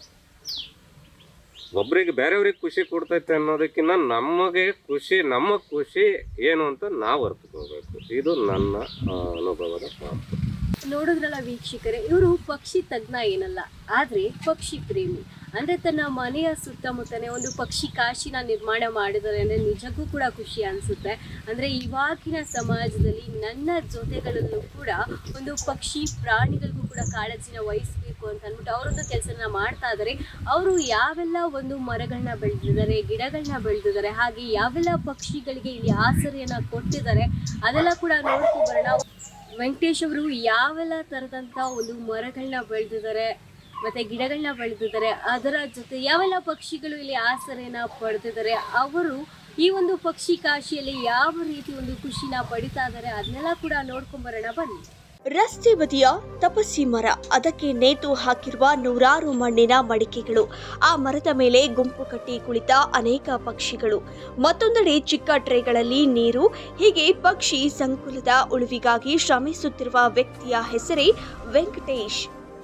ಒಬ್ರಿಗೆ ಬೇರೆಯವ್ರಿಗೆ ಖುಷಿ ಕೊಡ್ತೈತೆ ಅನ್ನೋದಕ್ಕಿಂತ ನಮಗೆ ಖುಷಿ ನಮ್ಮ ಖುಷಿ ಏನು ಅಂತ ನಾವು ಅರ್ಥಕೋಬೇಕು ಇದು ನನ್ನ ಆ, ಅನುಭವದ ಮಾತು ನೋಡಿದ್ರಲ್ಲ ವೀಕ್ಷಕರೇ ಇವರು ಪಕ್ಷಿ ತಜ್ಞ ಏನಲ್ಲ ಆದ್ರೆ ಪಕ್ಷಿ ಪ್ರೇಮಿ ಅಂದ್ರೆ ತನ್ನ ಮನೆಯ ಸುತ್ತಮುತ್ತನೇ ಒಂದು ಪಕ್ಷಿ ಕಾಶಿನ ನಿರ್ಮಾಣ ಮಾಡಿದ್ದಾರೆ ಅಂದ್ರೆ ನಿಜಕ್ಕೂ ಕೂಡ ಖುಷಿ ಅನ್ಸುತ್ತೆ ಅಂದ್ರೆ ಇವಾಗಿನ ಸಮಾಜದಲ್ಲಿ ನನ್ನ ಜೊತೆಗಳಲ್ಲೂ ಕೂಡ ಒಂದು ಪಕ್ಷಿ ಪ್ರಾಣಿಗಳಿಗೂ ಕೂಡ ಕಾಳಜಿನ ವಹಿಸ್ಬೇಕು ಅಂತ ಅಂದ್ಬಿಟ್ಟು ಅವರೊಂದು ಕೆಲಸನ ಮಾಡ್ತಾ ಇದ್ದಾರೆ ಅವರು ಯಾವೆಲ್ಲ ಒಂದು ಮರಗಳನ್ನ ಬೆಳೆದಿದ್ದಾರೆ ಗಿಡಗಳನ್ನ ಬೆಳೆದಿದ್ದಾರೆ ಹಾಗೆ ಯಾವೆಲ್ಲ ಪಕ್ಷಿಗಳಿಗೆ ಇಲ್ಲಿ ಆಸರೆಯನ್ನ ಕೊಟ್ಟಿದ್ದಾರೆ ಅದೆಲ್ಲ ಕೂಡ ನೋಡ್ಕೊಂಡು ಬರೋಣ ವೆಂಕಟೇಶ್ ಅವರು ಯಾವೆಲ್ಲ ಥರದಂಥ ಒಂದು ಮರಗಳನ್ನ ಬೆಳೆದಿದ್ದಾರೆ ಮತ್ತೆ ಗಿಡಗಳನ್ನ ಬೆಳೆದಿದ್ದಾರೆ ಅದರ ಜೊತೆ ಯಾವೆಲ್ಲ ಪಕ್ಷಿಗಳು ಇಲ್ಲಿ ಆಸರೆನ ಪಡೆದಿದ್ದಾರೆ ಅವರು ಈ ಒಂದು ಪಕ್ಷಿ ಕಾಶಿಯಲ್ಲಿ ಯಾವ ರೀತಿ ಒಂದು ಖುಷಿನ ಪಡಿತಾ ಇದ್ದಾರೆ ಅದನ್ನೆಲ್ಲ ಕೂಡ ನೋಡ್ಕೊಂಡ್ ಬರೋಣ ಬನ್ನಿ ರಸ್ತೆ ಬದಿಯ ತಪಸ್ಸಿ ಮರ ಅದಕ್ಕೆ ನೇತು ಹಾಕಿರುವ ನೂರಾರು ಮಣ್ಣಿನ ಮಡಿಕೆಗಳು ಆ ಮರದ ಮೇಲೆ ಗುಂಪು ಕಟ್ಟಿ ಕುಳಿತ ಅನೇಕ ಪಕ್ಷಿಗಳು ಮತ್ತೊಂದೆಡೆ ಚಿಕ್ಕ ಟ್ರೇಗಳಲ್ಲಿ ನೀರು ಹೀಗೆ ಪಕ್ಷಿ ಸಂಕುಲದ ಉಳಿವಿಗಾಗಿ ಶ್ರಮಿಸುತ್ತಿರುವ ವ್ಯಕ್ತಿಯ ಹೆಸರೇ ವೆಂಕಟೇಶ್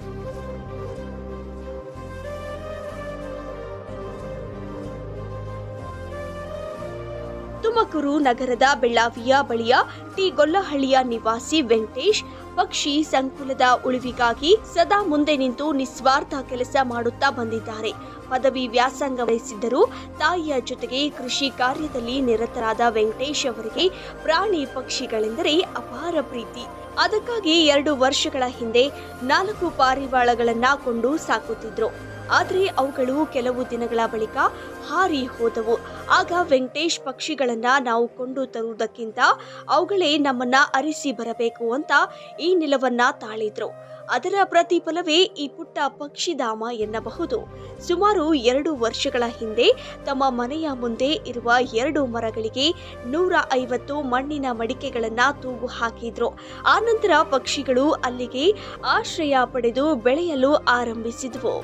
ತುಮಕೂರು ನಗರದ ಬೆಳ್ಳಾವಿಯ ಬಳಿಯ ಟಿ ಗೊಲ್ಲಹಳ್ಳಿಯ ನಿವಾಸಿ ವೆಂಕಟೇಶ್ ಪಕ್ಷಿ ಸಂಕುಲದ ಉಳಿವಿಗಾಗಿ ಸದಾ ಮುಂದೆ ನಿಂತು ನಿಸ್ವಾರ್ಥ ಕೆಲಸ ಮಾಡುತ್ತಾ ಬಂದಿದ್ದಾರೆ ಪದವಿ ವ್ಯಾಸಂಗ ವಹಿಸಿದ್ದರೂ ತಾಯಿಯ ಜೊತೆಗೆ ಕೃಷಿ ಕಾರ್ಯದಲ್ಲಿ ನಿರತರಾದ ವೆಂಕಟೇಶ್ ಅವರಿಗೆ ಪ್ರಾಣಿ ಪಕ್ಷಿಗಳೆಂದರೆ ಅಪಾರ ಪ್ರೀತಿ ಅದಕ್ಕಾಗಿ ಎರಡು ವರ್ಷಗಳ ಹಿಂದೆ ನಾಲ್ಕು ಪಾರಿವಾಳಗಳನ್ನ ಕೊಂಡು ಸಾಕುತ್ತಿದ್ರು ಆದರೆ ಅವುಗಳು ಕೆಲವು ದಿನಗಳ ಬಳಿಕ ಹಾರಿ ಹೋದವು ಆಗ ವೆಂಕಟೇಶ್ ಪಕ್ಷಿಗಳನ್ನ ನಾವು ಕೊಂಡು ತರುವುದಕ್ಕಿಂತ ಅವುಗಳೇ ನಮ್ಮನ್ನ ಅರಿಸಿ ಬರಬೇಕು ಅಂತ ಈ ನಿಲವನ್ನ ತಾಳಿದ್ರು ಅದರ ಪ್ರತಿಫಲವೇ ಈ ಪುಟ್ಟ ಪಕ್ಷಿಧಾಮ ಎನ್ನಬಹುದು ಸುಮಾರು ಎರಡು ವರ್ಷಗಳ ಹಿಂದೆ ತಮ್ಮ ಮನೆಯ ಮುಂದೆ ಇರುವ ಎರಡು ಮರಗಳಿಗೆ ನೂರ ಐವತ್ತು ಮಣ್ಣಿನ ಮಡಿಕೆಗಳನ್ನ ತೂಗು ಹಾಕಿದ್ರು ಆನಂತರ ಪಕ್ಷಿಗಳು ಅಲ್ಲಿಗೆ ಆಶ್ರಯ ಪಡೆದು ಬೆಳೆಯಲು ಆರಂಭಿಸಿದ್ವು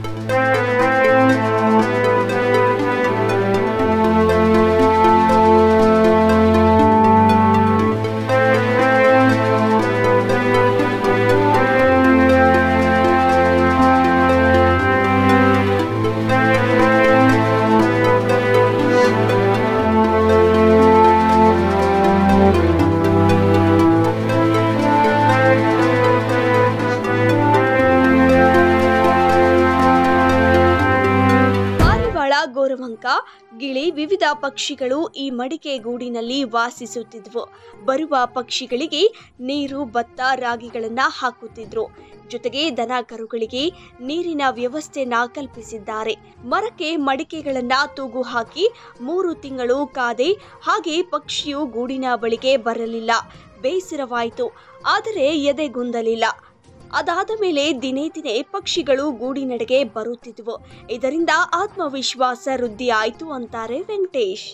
ಪಾರಿವಾಳ ಗೋರವಂಕ ಗಿಳಿ ವಿವಿಧ ಪಕ್ಷಿಗಳು ಈ ಮಡಿಕೆ ಗೂಡಿನಲ್ಲಿ ವಾಸಿಸುತ್ತಿದ್ವು ಬರುವ ಪಕ್ಷಿಗಳಿಗೆ ನೀರು ಭತ್ತ ರಾಗಿಗಳನ್ನ ಹಾಕುತ್ತಿದ್ರು ಜೊತೆಗೆ ದನ ಕರುಗಳಿಗೆ ನೀರಿನ ವ್ಯವಸ್ಥೆನ ಕಲ್ಪಿಸಿದ್ದಾರೆ ಮರಕ್ಕೆ ಮಡಿಕೆಗಳನ್ನ ತೂಗು ಹಾಕಿ ಮೂರು ತಿಂಗಳು ಕಾದೆ ಹಾಗೆ ಪಕ್ಷಿಯು ಗೂಡಿನ ಬಳಿಗೆ ಬರಲಿಲ್ಲ ಬೇಸರವಾಯಿತು ಆದರೆ ಎದೆಗುಂದಲಿಲ್ಲ ಅದಾದ ಮೇಲೆ ದಿನೇ ದಿನೇ ಪಕ್ಷಿಗಳು ಗೂಡಿನೆಡೆಗೆ ಬರುತ್ತಿದ್ವು ಇದರಿಂದ ಆತ್ಮವಿಶ್ವಾಸ ವೃದ್ಧಿ ಆಯಿತು ಅಂತಾರೆ ವೆಂಕಟೇಶ್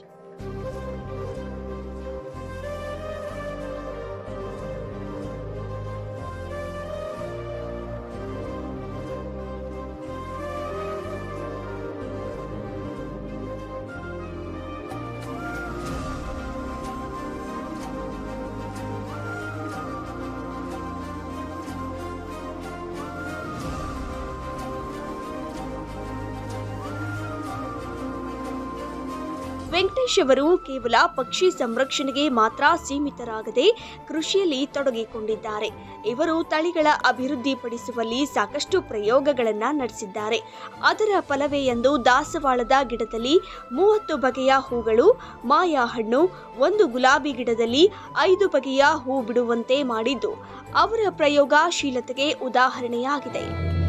ವೆಂಕಟೇಶ್ ಅವರು ಕೇವಲ ಪಕ್ಷಿ ಸಂರಕ್ಷಣೆಗೆ ಮಾತ್ರ ಸೀಮಿತರಾಗದೆ ಕೃಷಿಯಲ್ಲಿ ತೊಡಗಿಕೊಂಡಿದ್ದಾರೆ ಇವರು ತಳಿಗಳ ಅಭಿವೃದ್ಧಿಪಡಿಸುವಲ್ಲಿ ಸಾಕಷ್ಟು ಪ್ರಯೋಗಗಳನ್ನ ನಡೆಸಿದ್ದಾರೆ ಅದರ ಫಲವೇ ಎಂದು ದಾಸವಾಳದ ಗಿಡದಲ್ಲಿ ಮೂವತ್ತು ಬಗೆಯ ಹೂಗಳು ಮಾಯಾ ಹಣ್ಣು ಒಂದು ಗುಲಾಬಿ ಗಿಡದಲ್ಲಿ ಐದು ಬಗೆಯ ಹೂ ಬಿಡುವಂತೆ ಮಾಡಿದ್ದು ಅವರ ಪ್ರಯೋಗಶೀಲತೆಗೆ ಉದಾಹರಣೆಯಾಗಿದೆ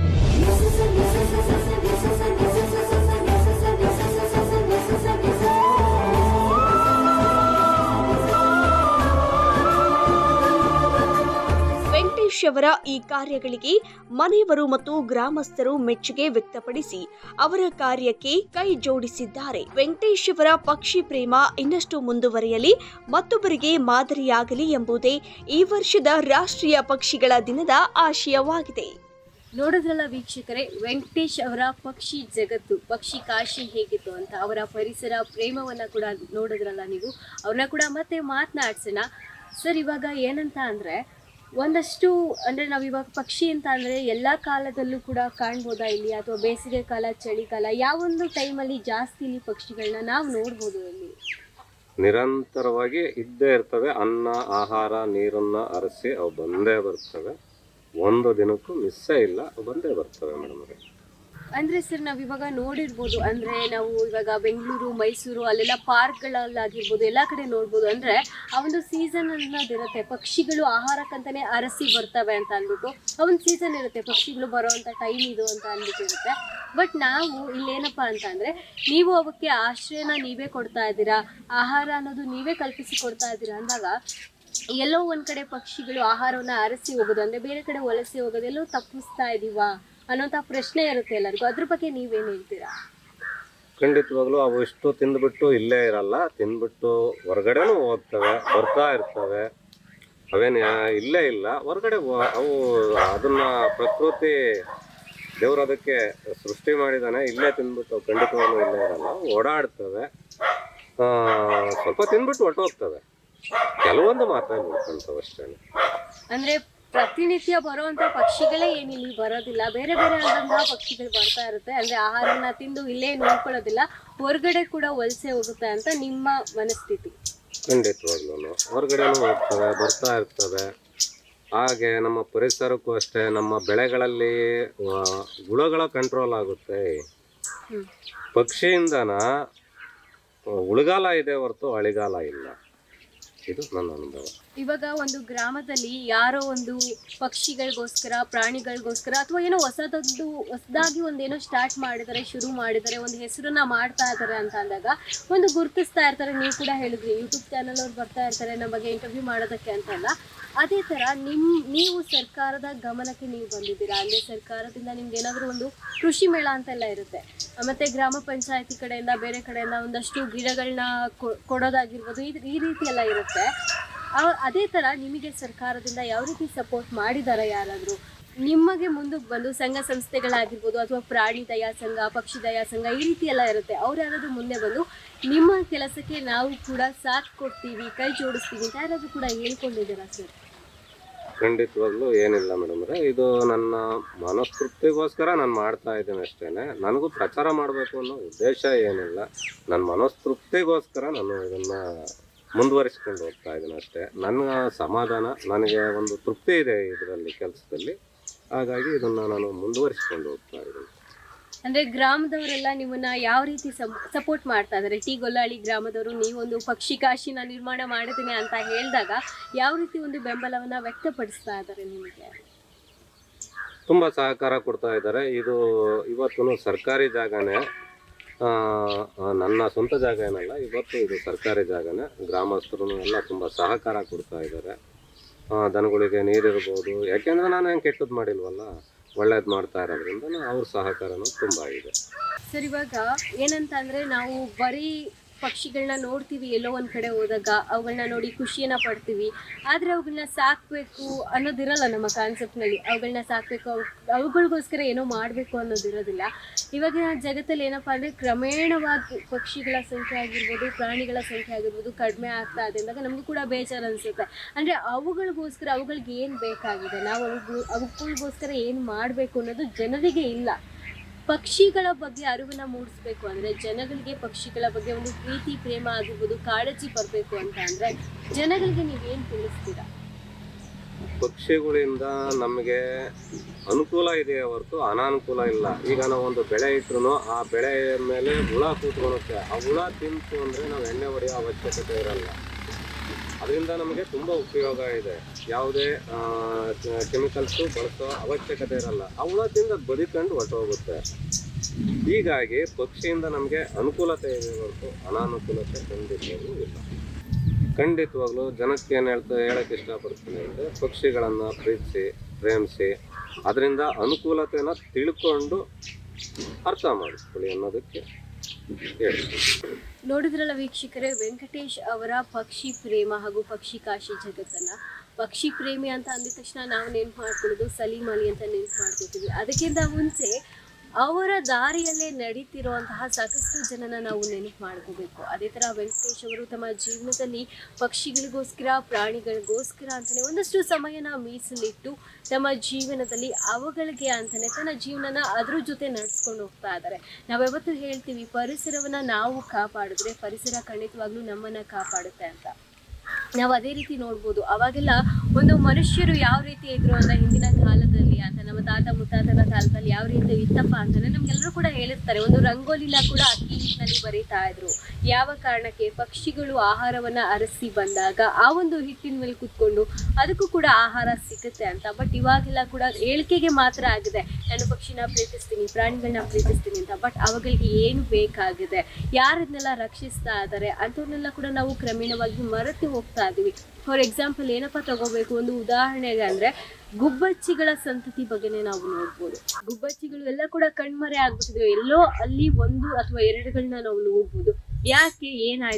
ವೆಂಕಟೇಶ್ ಅವರ ಈ ಕಾರ್ಯಗಳಿಗೆ ಮನೆಯವರು ಮತ್ತು ಗ್ರಾಮಸ್ಥರು ಮೆಚ್ಚುಗೆ ವ್ಯಕ್ತಪಡಿಸಿ ಅವರ ಕಾರ್ಯಕ್ಕೆ ಕೈ ಜೋಡಿಸಿದ್ದಾರೆ ವೆಂಕಟೇಶ್ ಅವರ ಪಕ್ಷಿ ಪ್ರೇಮ ಇನ್ನಷ್ಟು ಮುಂದುವರಿಯಲಿ ಮತ್ತೊಬ್ಬರಿಗೆ ಮಾದರಿಯಾಗಲಿ ಎಂಬುದೇ ಈ ವರ್ಷದ ರಾಷ್ಟ್ರೀಯ ಪಕ್ಷಿಗಳ ದಿನದ ಆಶಯವಾಗಿದೆ ನೋಡಿದ್ರಲ್ಲ ವೀಕ್ಷಕರೇ ವೆಂಕಟೇಶ್ ಅವರ ಪಕ್ಷಿ ಜಗತ್ತು ಪಕ್ಷಿ ಕಾಶಿ ಹೇಗಿತ್ತು ಅಂತ ಅವರ ಪರಿಸರ ಪ್ರೇಮವನ್ನ ಕೂಡ ನೋಡಿದ್ರಲ್ಲ ನೀವು ಅವ್ರನ್ನ ಕೂಡ ಮತ್ತೆ ಮಾತನಾಡ್ಸೋಣ ಸರ್ ಇವಾಗ ಏನಂತ ಅಂದ್ರೆ ಒಂದಷ್ಟು ಅಂದ್ರೆ ನಾವು ಇವಾಗ ಪಕ್ಷಿ ಅಂತ ಅಂದ್ರೆ ಎಲ್ಲ ಕಾಲದಲ್ಲೂ ಕೂಡ ಕಾಣ್ಬೋದಾ ಇಲ್ಲಿ ಅಥವಾ ಬೇಸಿಗೆ ಕಾಲ ಚಳಿಗಾಲ ಯಾವೊಂದು ಟೈಮಲ್ಲಿ ಜಾಸ್ತಿ ಇಲ್ಲಿ ಪಕ್ಷಿಗಳನ್ನ ನಾವು ನೋಡ್ಬೋದು ಇಲ್ಲಿ ನಿರಂತರವಾಗಿ ಇದ್ದೇ ಇರ್ತವೆ ಅನ್ನ ಆಹಾರ ನೀರನ್ನ ಅರಸಿ ಅವು ಬಂದೇ ಬರ್ತವೆ ಒಂದು ದಿನಕ್ಕೂ ಮಿಸ್ಸೇ ಇಲ್ಲ ಅವು ಬಂದೇ ಬರ್ತವೆ ಮೇಡಮ್ ಅವರೇ ಅಂದ್ರೆ ಸರ್ ನಾವ್ ಇವಾಗ ನೋಡಿರ್ಬೋದು ಅಂದ್ರೆ ನಾವು ಇವಾಗ ಬೆಂಗಳೂರು ಮೈಸೂರು ಅಲ್ಲೆಲ್ಲ ಪಾರ್ಕ್ಗಳಲ್ಲಾಗಿರ್ಬೋದು ಎಲ್ಲಾ ಕಡೆ ನೋಡ್ಬೋದು ಅಂದ್ರೆ ಆ ಒಂದು ಸೀಸನ್ ಅನ್ನೋದಿರುತ್ತೆ ಪಕ್ಷಿಗಳು ಆಹಾರಕ್ಕಂತಾನೆ ಅರಸಿ ಬರ್ತವೆ ಅಂತ ಅಂದ್ಬಿಟ್ಟು ಆ ಒಂದು ಸೀಸನ್ ಇರುತ್ತೆ ಪಕ್ಷಿಗಳು ಬರೋವಂಥ ಟೈಮ್ ಇದು ಅಂತ ಅಂದ್ಬಿಟ್ಟು ಇರುತ್ತೆ ಬಟ್ ನಾವು ಇಲ್ಲೇನಪ್ಪ ಅಂತ ಅಂದ್ರೆ ನೀವು ಅವಕ್ಕೆ ಆಶ್ರಯನ ನೀವೇ ಕೊಡ್ತಾ ಇದ್ದೀರಾ ಆಹಾರ ಅನ್ನೋದು ನೀವೇ ಕಲ್ಪಿಸಿ ಕೊಡ್ತಾ ಇದ್ದೀರಾ ಅಂದಾಗ ಎಲ್ಲೋ ಒಂದ್ ಕಡೆ ಪಕ್ಷಿಗಳು ಆಹಾರವನ್ನ ಅರಸಿ ಹೋಗೋದು ಅಂದ್ರೆ ಬೇರೆ ಕಡೆ ವಲಸೆ ಹೋಗೋದು ಎಲ್ಲೋ ತಪ್ಪಿಸ್ತಾ ಇದೀವಾ ಅನ್ನೋಂಥ ಪ್ರಶ್ನೆ ಇರುತ್ತೆ ಎಲ್ಲರಿಗೂ ಅದ್ರ ಬಗ್ಗೆ ನೀವೇನ್ ಹೇಳ್ತೀರಾ ಖಂಡಿತವಾಗ್ಲೂ ಅವು ಇಷ್ಟು ತಿಂದ್ಬಿಟ್ಟು ಇಲ್ಲೇ ಇರಲ್ಲ ತಿಂದ್ಬಿಟ್ಟು ಹೊರಗಡೆನೂ ಹೋಗ್ತವೆ ಬರ್ತಾ ಇರ್ತವೆ ಅವೇನು ಇಲ್ಲೇ ಇಲ್ಲ ಹೊರಗಡೆ ವ- ಅವು ಅದನ್ನ ಪ್ರಕೃತಿ ದೇವ್ರು ಅದಕ್ಕೆ ಸೃಷ್ಟಿ ಮಾಡಿದಾನೆ ಇಲ್ಲೇ ತಿಂದ್ಬಿಟ್ಟು ಖಂಡಿತವಾಗ್ಲೂ ಇಲ್ಲೇ ಇರಲ್ಲ ಅವು ಓಡಾಡ್ತವೆ ಆ, ಸ್ವಲ್ಪ ತಿಂದ್ಬಿಟ್ಟು ಹೊರ್ಟೋಗ್ತವೆ ಕೆಲವೊಂದು ಮಾತ್ರ ಉಳ್ಕೊಂತವೆ ಅಷ್ಟೇ ಅಂದ್ರೆ ಪ್ರತಿನಿತ್ಯ ಬರುವಂತ ಪಕ್ಷಿಗಳೇ ಏನು ಇಲ್ಲಿ ಬರೋದಿಲ್ಲ ಬೇರೆ ಬೇರೆ ಆದಂತಹ ಪಕ್ಷಿಗಳು ಬರ್ತಾ ಇರುತ್ತೆ ಅಂದ್ರೆ ಆಹಾರನ ತಿಂದು ಇಲ್ಲೇ ನೋಡ್ಕೊಳ್ಳೋದಿಲ್ಲ ಹೊರಗಡೆ ಕೂಡ ವಲಸೆ ಹೋಗುತ್ತೆ ಅಂತ ನಿಮ್ಮ ಮನಸ್ಥಿತಿ ಖಂಡಿತವಾಗ್ಲೂ ಹೊರಗಡೆನೂ ಹೋಗ್ತವೆ ಬರ್ತಾ ಇರ್ತವೆ ಹಾಗೆ ನಮ್ಮ ಪರಿಸರಕ್ಕೂ ಅಷ್ಟೇ ನಮ್ಮ ಬೆಳೆಗಳಲ್ಲಿ ಆ, ಹುಳಗಳ ಕಂಟ್ರೋಲ್ ಆಗುತ್ತೆ ಹ್ಮ್. ಪಕ್ಷಿಯಿಂದನ ಆ, ಉಳಿಗಾಲ ಇದೆ ಹೊರತು ಅಳಿಗಾಲ ಇಲ್ಲ ಇದು ನನ್ನ ಅನುಭವ ಇವಾಗ ಒಂದು ಗ್ರಾಮದಲ್ಲಿ ಯಾರೋ ಒಂದು ಪಕ್ಷಿಗಳಿಗೋಸ್ಕರ ಪ್ರಾಣಿಗಳಿಗೋಸ್ಕರ ಅಥವಾ ಏನೋ ಹೊಸದೊಂದು ಹೊಸದಾಗಿ ಒಂದೇನೋ ಸ್ಟಾರ್ಟ್ ಮಾಡಿದ್ದಾರೆ ಶುರು ಮಾಡಿದ್ದಾರೆ ಒಂದು ಹೆಸರನ್ನ ಮಾಡ್ತಾ ಇದ್ದಾರೆ ಅಂತ ಅಂದಾಗ ಒಂದು ಗುರುತಿಸ್ತಾ ಇರ್ತಾರೆ ನೀವು ಕೂಡ ಹೇಳಿದ್ರಿ ಯೂಟ್ಯೂಬ್ ಚಾನಲ್ ಅವ್ರು ಬರ್ತಾ ಇರ್ತಾರೆ ನಮ್ಮ ಬಗ್ಗೆ ಇಂಟರ್ವ್ಯೂ ಮಾಡೋದಕ್ಕೆ ಅಂತಲ್ಲ ಅದೇ ಥರ ನಿಮ್ ನೀವು ಸರ್ಕಾರದ ಗಮನಕ್ಕೆ ನೀವು ಬಂದಿದ್ದೀರಾ ಅಂದರೆ ಸರ್ಕಾರದಿಂದ ನಿಮ್ಗೆ ಏನಾದರೂ ಒಂದು ಕೃಷಿ ಮೇಳ ಅಂತೆಲ್ಲ ಇರುತ್ತೆ ಮತ್ತೆ ಗ್ರಾಮ ಪಂಚಾಯತಿ ಕಡೆಯಿಂದ ಬೇರೆ ಕಡೆಯಿಂದ ಒಂದಷ್ಟು ಗಿಡಗಳನ್ನ ಕೊಡೋದಾಗಿರ್ಬೋದು ಈ ಈ ರೀತಿ ಎಲ್ಲ ಇರುತ್ತೆ ಆ- ಅದೇ ಥರ ನಿಮಗೆ ಸರ್ಕಾರದಿಂದ ಯಾವ ರೀತಿ ಸಪೋರ್ಟ್ ಮಾಡಿದಾರ ಯಾರಾದರೂ ನಿಮಗೆ ಮುಂದಕ್ಕೆ ಬಂದು ಸಂಘ ಸಂಸ್ಥೆಗಳಾಗಿರ್ಬೋದು ಅಥವಾ ಪ್ರಾಣಿ ದಯಾ ಸಂಘ ಪಕ್ಷಿ ದಯಾ ಸಂಘ ಈ ರೀತಿ ಎಲ್ಲ ಇರುತ್ತೆ ಅವ್ರು ಯಾರಾದರೂ ಮುಂದೆ ಬಂದು ನಿಮ್ಮ ಕೆಲಸಕ್ಕೆ ನಾವು ಕೂಡ ಸಾಥ್ ಕೊಡ್ತೀವಿ ಕೈ ಜೋಡಿಸ್ತೀವಿ ಅಂತ ಯಾರಾದರೂ ಕೂಡ ಹೇಳ್ಕೊಂಡಿದ್ದೀರಾ ಸರ್ ಖಂಡಿತವಾಗ್ಲೂ ಏನಿಲ್ಲ ಮೇಡಮ್ರೆ ಇದು ನನ್ನ ಮನಸ್ತೃಪ್ತಿಗೋಸ್ಕರ ನಾನು ಮಾಡ್ತಾ ಇದ್ದೇನೆ ಅಷ್ಟೇನೆ ನನಗೂ ಪ್ರಚಾರ ಮಾಡಬೇಕು ಅನ್ನೋ ಉದ್ದೇಶ ಏನಿಲ್ಲ ನನ್ನ ಮನಸ್ತೃಪ್ತಿಗೋಸ್ಕರ ನಾನು ಇದನ್ನ ಮುಂದುವರಿಸ್ಕೊಂಡು ಹೋಗ್ತಾ ಇದ್ದೀನಿ ಅಷ್ಟೇ ನನ್ನ ಸಮಾಧಾನ ನನಗೆ ಒಂದು ತೃಪ್ತಿ ಇದೆ ಇದರಲ್ಲಿ ಕೆಲಸದಲ್ಲಿ ಹಾಗಾಗಿ ಇದನ್ನ ನಾನು ಮುಂದುವರಿಸ್ಕೊಂಡು ಹೋಗ್ತಾ ಇದ್ದೀನಿ ಅಂದ್ರೆ ಗ್ರಾಮದವರೆಲ್ಲ ನಿಮ್ಮನ್ನ ಯಾವ ರೀತಿ ಸಪೋರ್ಟ್ ಮಾಡ್ತಾ ಇದ್ದಾರೆ ಟಿ ಗೊಲ್ಲಾಳಿ ಗ್ರಾಮದವರು ನೀವೊಂದು ಪಕ್ಷಿ ಕಾಶಿನ ನಿರ್ಮಾಣ ಮಾಡಿದ್ದೀನಿ ಅಂತ ಹೇಳಿದಾಗ ಯಾವ ರೀತಿ ಒಂದು ಬೆಂಬಲವನ್ನ ವ್ಯಕ್ತಪಡಿಸ್ತಾ ಇದ್ದಾರೆ ನಿಮಗೆ ತುಂಬ ಸಹಕಾರ ಕೊಡ್ತಾ ಇದ್ದಾರೆ ಇದು ಇವತ್ತು ಸರ್ಕಾರಿ ಜಾಗನೇ ಆ, ಆ, ನನ್ನ ಸ್ವಂತ ಜಾಗ ಏನಲ್ಲ ಇವತ್ತು ಇದು ಸರ್ಕಾರಿ ಜಾಗನೇ ಗ್ರಾಮಸ್ಥರು ಎಲ್ಲ ತುಂಬ ಸಹಕಾರ ಕೊಡ್ತಾ ಇದ್ದಾರೆ ಆ, ದನಗಳಿಗೆ ನೀರಿರ್ಬೋದು ಯಾಕೆಂದ್ರೆ ನಾನು ಏನು ಕೆಟ್ಟದ್ದು ಮಾಡಿಲ್ವಲ್ಲ ಒಳ್ಳೇದು ಮಾಡ್ತಾ ಇರೋದ್ರಿಂದ ಅವ್ರ ಸಹಕಾರನೂ ತುಂಬ ಇದೆ ಸರ್ ಇವಾಗ ಏನಂತ ಅಂದ್ರೆ ನಾವು ಬರೀ ಪಕ್ಷಿಗಳನ್ನ ನೋಡ್ತೀವಿ ಎಲ್ಲೋ ಒಂದ್ ಕಡೆ ಹೋದಾಗ ಅವುಗಳನ್ನ ನೋಡಿ ಖುಷಿಯನ್ನ ಪಡ್ತೀವಿ ಆದ್ರೆ ಅವುಗಳನ್ನ ಸಾಕ್ಬೇಕು ಅನ್ನೋದಿರಲ್ಲ ನಮ್ಮ ಕಾನ್ಸೆಪ್ಟ್ನಲ್ಲಿ ಅವುಗಳನ್ನ ಸಾಕ್ಬೇಕು ಅವು ಅವುಗಳಿಗೋಸ್ಕರ ಏನೋ ಮಾಡಬೇಕು ಅನ್ನೋದಿರೋದಿಲ್ಲ ಇವಾಗಿನ ಜಗತ್ತಲ್ಲಿ ಏನಪ್ಪಾ ಅಂದ್ರೆ ಕ್ರಮೇಣವಾಗಿ ಪಕ್ಷಿಗಳ ಸಂಖ್ಯೆ ಆಗಿರ್ಬೋದು ಪ್ರಾಣಿಗಳ ಸಂಖ್ಯೆ ಆಗಿರ್ಬೋದು ಕಡಿಮೆ ಆಗ್ತಾ ಇದೆ ಅಂದಾಗ ನಮಗೂ ಕೂಡ ಬೇಜಾರು ಅನ್ಸುತ್ತೆ ಅಂದ್ರೆ ಅವುಗಳಿಗೋಸ್ಕರ ಅವುಗಳಿಗೆ ಏನು ಬೇಕಾಗಿದೆ ನಾವು ಅವುಗಳು ಅವುಗಳಿಗೋಸ್ಕರ ಏನು ಮಾಡಬೇಕು ಅನ್ನೋದು ಜನರಿಗೆ ಇಲ್ಲ ಪಕ್ಷಿಗಳ ಬಗ್ಗೆ ಅರಿವನ್ನ ಮೂಡಿಸ್ಬೇಕು ಅಂದ್ರೆ ಜನಗಳಿಗೆ ಪಕ್ಷಿಗಳ ಬಗ್ಗೆ ಒಂದು ಪ್ರೀತಿ ಪ್ರೇಮ ಆಗಿರ್ಬೋದು ಕಾಳಜಿ ಬರಬೇಕು ಅಂತ ಅಂದ್ರೆ ಜನಗಳಿಗೆ ನೀವೇನ್ ತಿಳಿಸ್ತೀರಾ ಪಕ್ಷಿಗಳಿಂದ ನಮಗೆ ಅನುಕೂಲ ಇದೆ ಹೊರತು ಅನಾನುಕೂಲ ಇಲ್ಲ ಈಗ ನಾವು ಒಂದು ಬೆಳೆ ಇಟ್ರು ಆ ಬೆಳೆ ಮೇಲೆ ಹುಳ ಕೂತ್ಕೊಳುತ್ತೆ ಆ ಹುಳ ತಿಂತು ಅಂದರೆ ನಾವು ಎಣ್ಣೆ ಹೊಡೆಯೋ ಅವಶ್ಯಕತೆ ಇರಲ್ಲ ಅದರಿಂದ ನಮಗೆ ತುಂಬ ಉಪಯೋಗ ಇದೆ ಯಾವುದೇ ಕೆಮಿಕಲ್ಸು ಬಳಸೋ ಅವಶ್ಯಕತೆ ಇರಲ್ಲ ಆ ಹುಳ ತಿಂದು ಅದು ಬದುಕೊಂಡು ಹೊರಟೋಗುತ್ತೆ ಹೀಗಾಗಿ ಪಕ್ಷಿಯಿಂದ ನಮಗೆ ಅನುಕೂಲತೆ ಇದೆ ಹೊರತು ಅನಾನುಕೂಲತೆ ಖಂಡಿತವಾಗ್ಲೂ ಇಲ್ಲ ಖಂಡಿತವಾಗ್ಲೂ ಜನಕ್ಕೆ ಏನು ಹೇಳ್ತಾ ಹೇಳಕ್ಕೆ ಇಷ್ಟಪಡ್ತೀನಿ ಅಂದರೆ ಪಕ್ಷಿಗಳನ್ನು ಪ್ರೀತಿಸಿ ಪ್ರೇಮಿಸಿ ಅದರಿಂದ ಅನುಕೂಲತೆನ ತಿಳ್ಕೊಂಡು ಅರ್ಥ ಮಾಡಿಸ್ಕೊಳ್ಳಿ ಅನ್ನೋದಕ್ಕೆ ಹೇಳ್ತೀನಿ ನೋಡಿದ್ರಲ್ಲ ವೀಕ್ಷಕರೇ ವೆಂಕಟೇಶ್ ಅವರ ಪಕ್ಷಿ ಪ್ರೇಮ ಹಾಗೂ ಪಕ್ಷಿ ಕಾಶಿ ಜಗತ್ತನ್ನ ಪಕ್ಷಿ ಪ್ರೇಮಿ ಅಂತ ಅಂದಿದ ತಕ್ಷಣ ನಾವು ನೆನ್ಪು ಮಾಡ್ಕೊಳ್ಳೋದು ಸಲೀಂ ಅಲಿ ಅಂತ ನೆನ್ಪು ಮಾಡ್ಕೊತೀವಿ ಅದಕ್ಕಿಂತ ಮುಂಚೆ ಅವರ ದಾರಿಯಲ್ಲೇ ನಡೀತಿರುವಂತಹ ಸಾಕಷ್ಟು ಜನನ ನಾವು ನೆನಪು ಮಾಡ್ಕೋಬೇಕು ಅದೇ ಥರ ವೆಂಕಟೇಶ್ ಅವರು ತಮ್ಮ ಜೀವನದಲ್ಲಿ ಪಕ್ಷಿಗಳಿಗೋಸ್ಕರ ಪ್ರಾಣಿಗಳಿಗೋಸ್ಕರ ಅಂತಲೇ ಒಂದಷ್ಟು ಸಮಯನ ಮೀಸಲಿಟ್ಟು ತಮ್ಮ ಜೀವನದಲ್ಲಿ ಅವುಗಳಿಗೆ ಅಂತಲೇ ತನ್ನ ಜೀವನನ ಅದ್ರ ಜೊತೆ ನಡೆಸ್ಕೊಂಡು ಹೋಗ್ತಾ ಇದ್ದಾರೆ ನಾವ್ಯಾವತ್ತೂ ಹೇಳ್ತೀವಿ ಪರಿಸರವನ್ನ ನಾವು ಕಾಪಾಡಿದ್ರೆ ಪರಿಸರ ಖಂಡಿತವಾಗ್ಲೂ ನಮ್ಮನ್ನ ಕಾಪಾಡುತ್ತೆ ಅಂತ ನಾವು ಅದೇ ರೀತಿ ನೋಡ್ಬೋದು ಅವಾಗೆಲ್ಲ ಒಂದು ಮನುಷ್ಯರು ಯಾವ ರೀತಿ ಇದ್ರು ಅಂತ ಹಿಂದಿನ ಕಾಲದಲ್ಲಿ ಅಂತ ನಮ್ಮ ತಾತ ಮುತ್ತಾತನ ಕಾಲದಲ್ಲಿ ಯಾವ ರೀತಿ ಇತ್ತಪ್ಪ ಅಂತಂದ್ರೆ ನಮ್ಗೆಲ್ಲರೂ ಕೂಡ ಹೇಳಿರ್ತಾರೆ ಒಂದು ರಂಗೋಲಿನ ಕೂಡ ಅಕ್ಕಿ ಹಿಟ್ಟಿನಲ್ಲಿ ಬರೀತಾ ಇದ್ರು ಯಾವ ಕಾರಣಕ್ಕೆ ಪಕ್ಷಿಗಳು ಆಹಾರವನ್ನ ಅರಸಿ ಬಂದಾಗ ಆ ಒಂದು ಹಿಟ್ಟಿನ ಮೇಲೆ ಕುತ್ಕೊಂಡು ಅದಕ್ಕೂ ಕೂಡ ಆಹಾರ ಸಿಗುತ್ತೆ ಅಂತ ಬಟ್ ಇವಾಗೆಲ್ಲ ಕೂಡ ಹೇಳಿಕೆಗೆ ಮಾತ್ರ ಆಗಿದೆ ನಾನು ಪಕ್ಷಿನ ಪ್ರೀತಿಸ್ತೀನಿ ಪ್ರಾಣಿಗಳನ್ನ ಪ್ರೀತಿಸ್ತೀನಿ ಅಂತ ಬಟ್ ಅವುಗಳಿಗೆ ಏನು ಬೇಕಾಗಿದೆ ಯಾರನ್ನೆಲ್ಲ ರಕ್ಷಿಸ್ತಾ ಇದ್ದಾರೆ ಅಂಥವ್ರನ್ನೆಲ್ಲ ಕೂಡ ನಾವು ಕ್ರಮೇಣವಾಗಿ ಮರೆತು ಹೋಗ್ತಾ ಇದೀವಿ ಫಾರ್ ಎಕ್ಸಾಂಪಲ್ ಏನಪ್ಪ ತಗೋಬೇಕು ಒಂದು ಉದಾಹರಣೆಗೆ ಅಂದ್ರೆ ಗುಬ್ಬಚ್ಚಿಗಳ ಸಂತತಿ ಬಗ್ಗೆನೇ ನಾವು ನೋಡ್ಬೋದು ಗುಬ್ಬಚ್ಚಿಗಳು ಎಲ್ಲ ಕೂಡ ಕಣ್ಮರೆ ಆಗ್ಬಿಟ್ಟಿದ್ವು ಎಲ್ಲೋ ಅಲ್ಲಿ ಒಂದು ಅಥವಾ ಎರಡುಗಳನ್ನ ನಾವು ನೋಡ್ಬೋದು ಯಾಕೆ ಏನಾಯ್ತು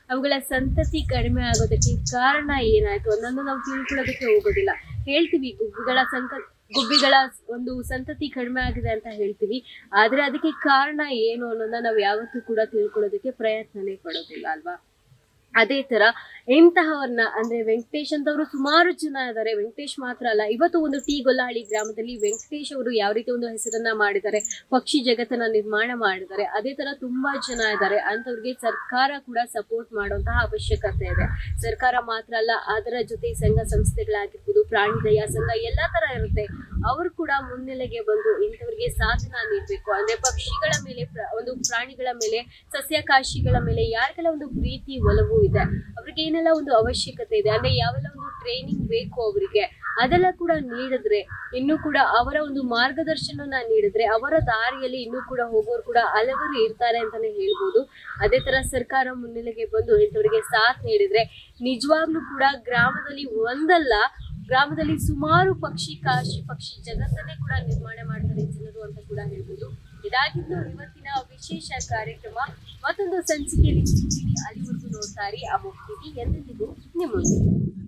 ಅವುಗಳ ಸಂತತಿ ಕಡಿಮೆ ಆಗೋದಕ್ಕೆ ಕಾರಣ ಏನಾಯ್ತು ಅನ್ನೋದು ನಾವು ತಿಳ್ಕೊಳ್ಳೋದಕ್ಕೆ ಹೋಗೋದಿಲ್ಲ ಹೇಳ್ತೀವಿ ಗುಬ್ಬಿಗಳ ಸಂಕ ಗುಬ್ಬಿಗಳ ಒಂದು ಸಂತತಿ ಕಡಿಮೆ ಆಗಿದೆ ಅಂತ ಹೇಳ್ತೀವಿ ಆದ್ರೆ ಅದಕ್ಕೆ ಕಾರಣ ಏನು ಅನ್ನೋದನ್ನ ನಾವು ಯಾವತ್ತೂ ಕೂಡ ತಿಳ್ಕೊಳ್ಳೋದಕ್ಕೆ ಪ್ರಯತ್ನನೇ ಪಡೋದಿಲ್ಲ ಅಲ್ವಾ ಅದೇ ತರ ಇಂತಹವನ್ನ ಅಂದ್ರೆ ವೆಂಕಟೇಶ್ ಅಂತವರು ಸುಮಾರು ಜನ ಇದ್ದಾರೆ ವೆಂಕಟೇಶ್ ಮಾತ್ರ ಅಲ್ಲ ಇವತ್ತು ಒಂದು ಟಿ ಗೊಲ್ಲಹಳ್ಳಿ ಗ್ರಾಮದಲ್ಲಿ ವೆಂಕಟೇಶ್ ಅವರು ಯಾವ ರೀತಿ ಒಂದು ಹೆಸರನ್ನ ಮಾಡಿದ್ದಾರೆ ಪಕ್ಷಿ ಜಗತ್ತನ್ನ ನಿರ್ಮಾಣ ಮಾಡಿದ್ದಾರೆ ಅದೇ ತರ ತುಂಬಾ ಜನ ಇದ್ದಾರೆ ಅಂತವ್ರಿಗೆ ಸರ್ಕಾರ ಕೂಡ ಸಪೋರ್ಟ್ ಮಾಡುವಂತಹ ಅವಶ್ಯಕತೆ ಇದೆ ಸರ್ಕಾರ ಮಾತ್ರ ಅಲ್ಲ ಅದರ ಜೊತೆ ಸಂಘ ಸಂಸ್ಥೆಗಳಾಗಿರ್ಬೋದು ಪ್ರಾಣಿ ದಯಾ ಸಂಘ ಎಲ್ಲಾ ತರ ಇರುತ್ತೆ ಅವರು ಕೂಡ ಮುನ್ನೆಲೆಗೆ ಬಂದು ಇಂಥವ್ರಿಗೆ ಸಾಥನ ನೀಡಬೇಕು ಅಂದ್ರೆ ಪಕ್ಷಿಗಳ ಮೇಲೆ ಪ್ರ- ಒಂದು ಪ್ರಾಣಿಗಳ ಮೇಲೆ ಸಸ್ಯಕಾಶಿಗಳ ಮೇಲೆ ಯಾರಿಗೆಲ್ಲ ಒಂದು ಪ್ರೀತಿ ಒಲವು ಇದೆ ಅವ್ರಿಗೆ ಏನೆಲ್ಲ ಒಂದು ಅವಶ್ಯಕತೆ ಇದೆ ಅಂದ್ರೆ ಯಾವೆಲ್ಲ ಒಂದು ಟ್ರೈನಿಂಗ್ ಬೇಕು ಅವರಿಗೆ ಅದೆಲ್ಲ ಕೂಡ ನೀಡಿದ್ರೆ ಇನ್ನೂ ಕೂಡ ಅವರ ಒಂದು ಮಾರ್ಗದರ್ಶನನ ನೀಡಿದ್ರೆ ಅವರ ದಾರಿಯಲ್ಲಿ ಇನ್ನೂ ಕೂಡ ಹೋಗೋರು ಕೂಡ ಹಲವರು ಇರ್ತಾರೆ ಅಂತಾನೆ ಹೇಳ್ಬೋದು ಅದೇ ತರ ಸರ್ಕಾರ ಮುನ್ನೆಲೆಗೆ ಬಂದು ಇಂಥವರಿಗೆ ಸಾಥ್ ನೀಡಿದ್ರೆ ನಿಜವಾಗ್ಲೂ ಕೂಡ ಗ್ರಾಮದಲ್ಲಿ ಒಂದಲ್ಲ ಗ್ರಾಮದಲ್ಲಿ ಸುಮಾರು ಪಕ್ಷಿ ಕಾಶಿ ಪಕ್ಷಿ ಜಗತ್ತನ್ನೇ ಕೂಡ ನಿರ್ಮಾಣ ಮಾಡ್ತಾರೆ ಜನರು ಅಂತ ಕೂಡ ಹೇಳ್ಬೋದು ಇದಾಗಿದ್ದು ಇವತ್ತಿನ ವಿಶೇಷ ಕಾರ್ಯಕ್ರಮ ಮತ್ತೊಂದು ಸಂಚಿಕೆಯಲ್ಲಿ ಸಿಗ್ತೀನಿ ಅಲ್ಲಿವರೆಗೂ ನೋಡ್ತಾರೆ ಆ ಮುಕ್ತಿಗೆ ಎಂದೆಂದಿಗೂ ನಿಮ್ಮೊಂದಿಗೆ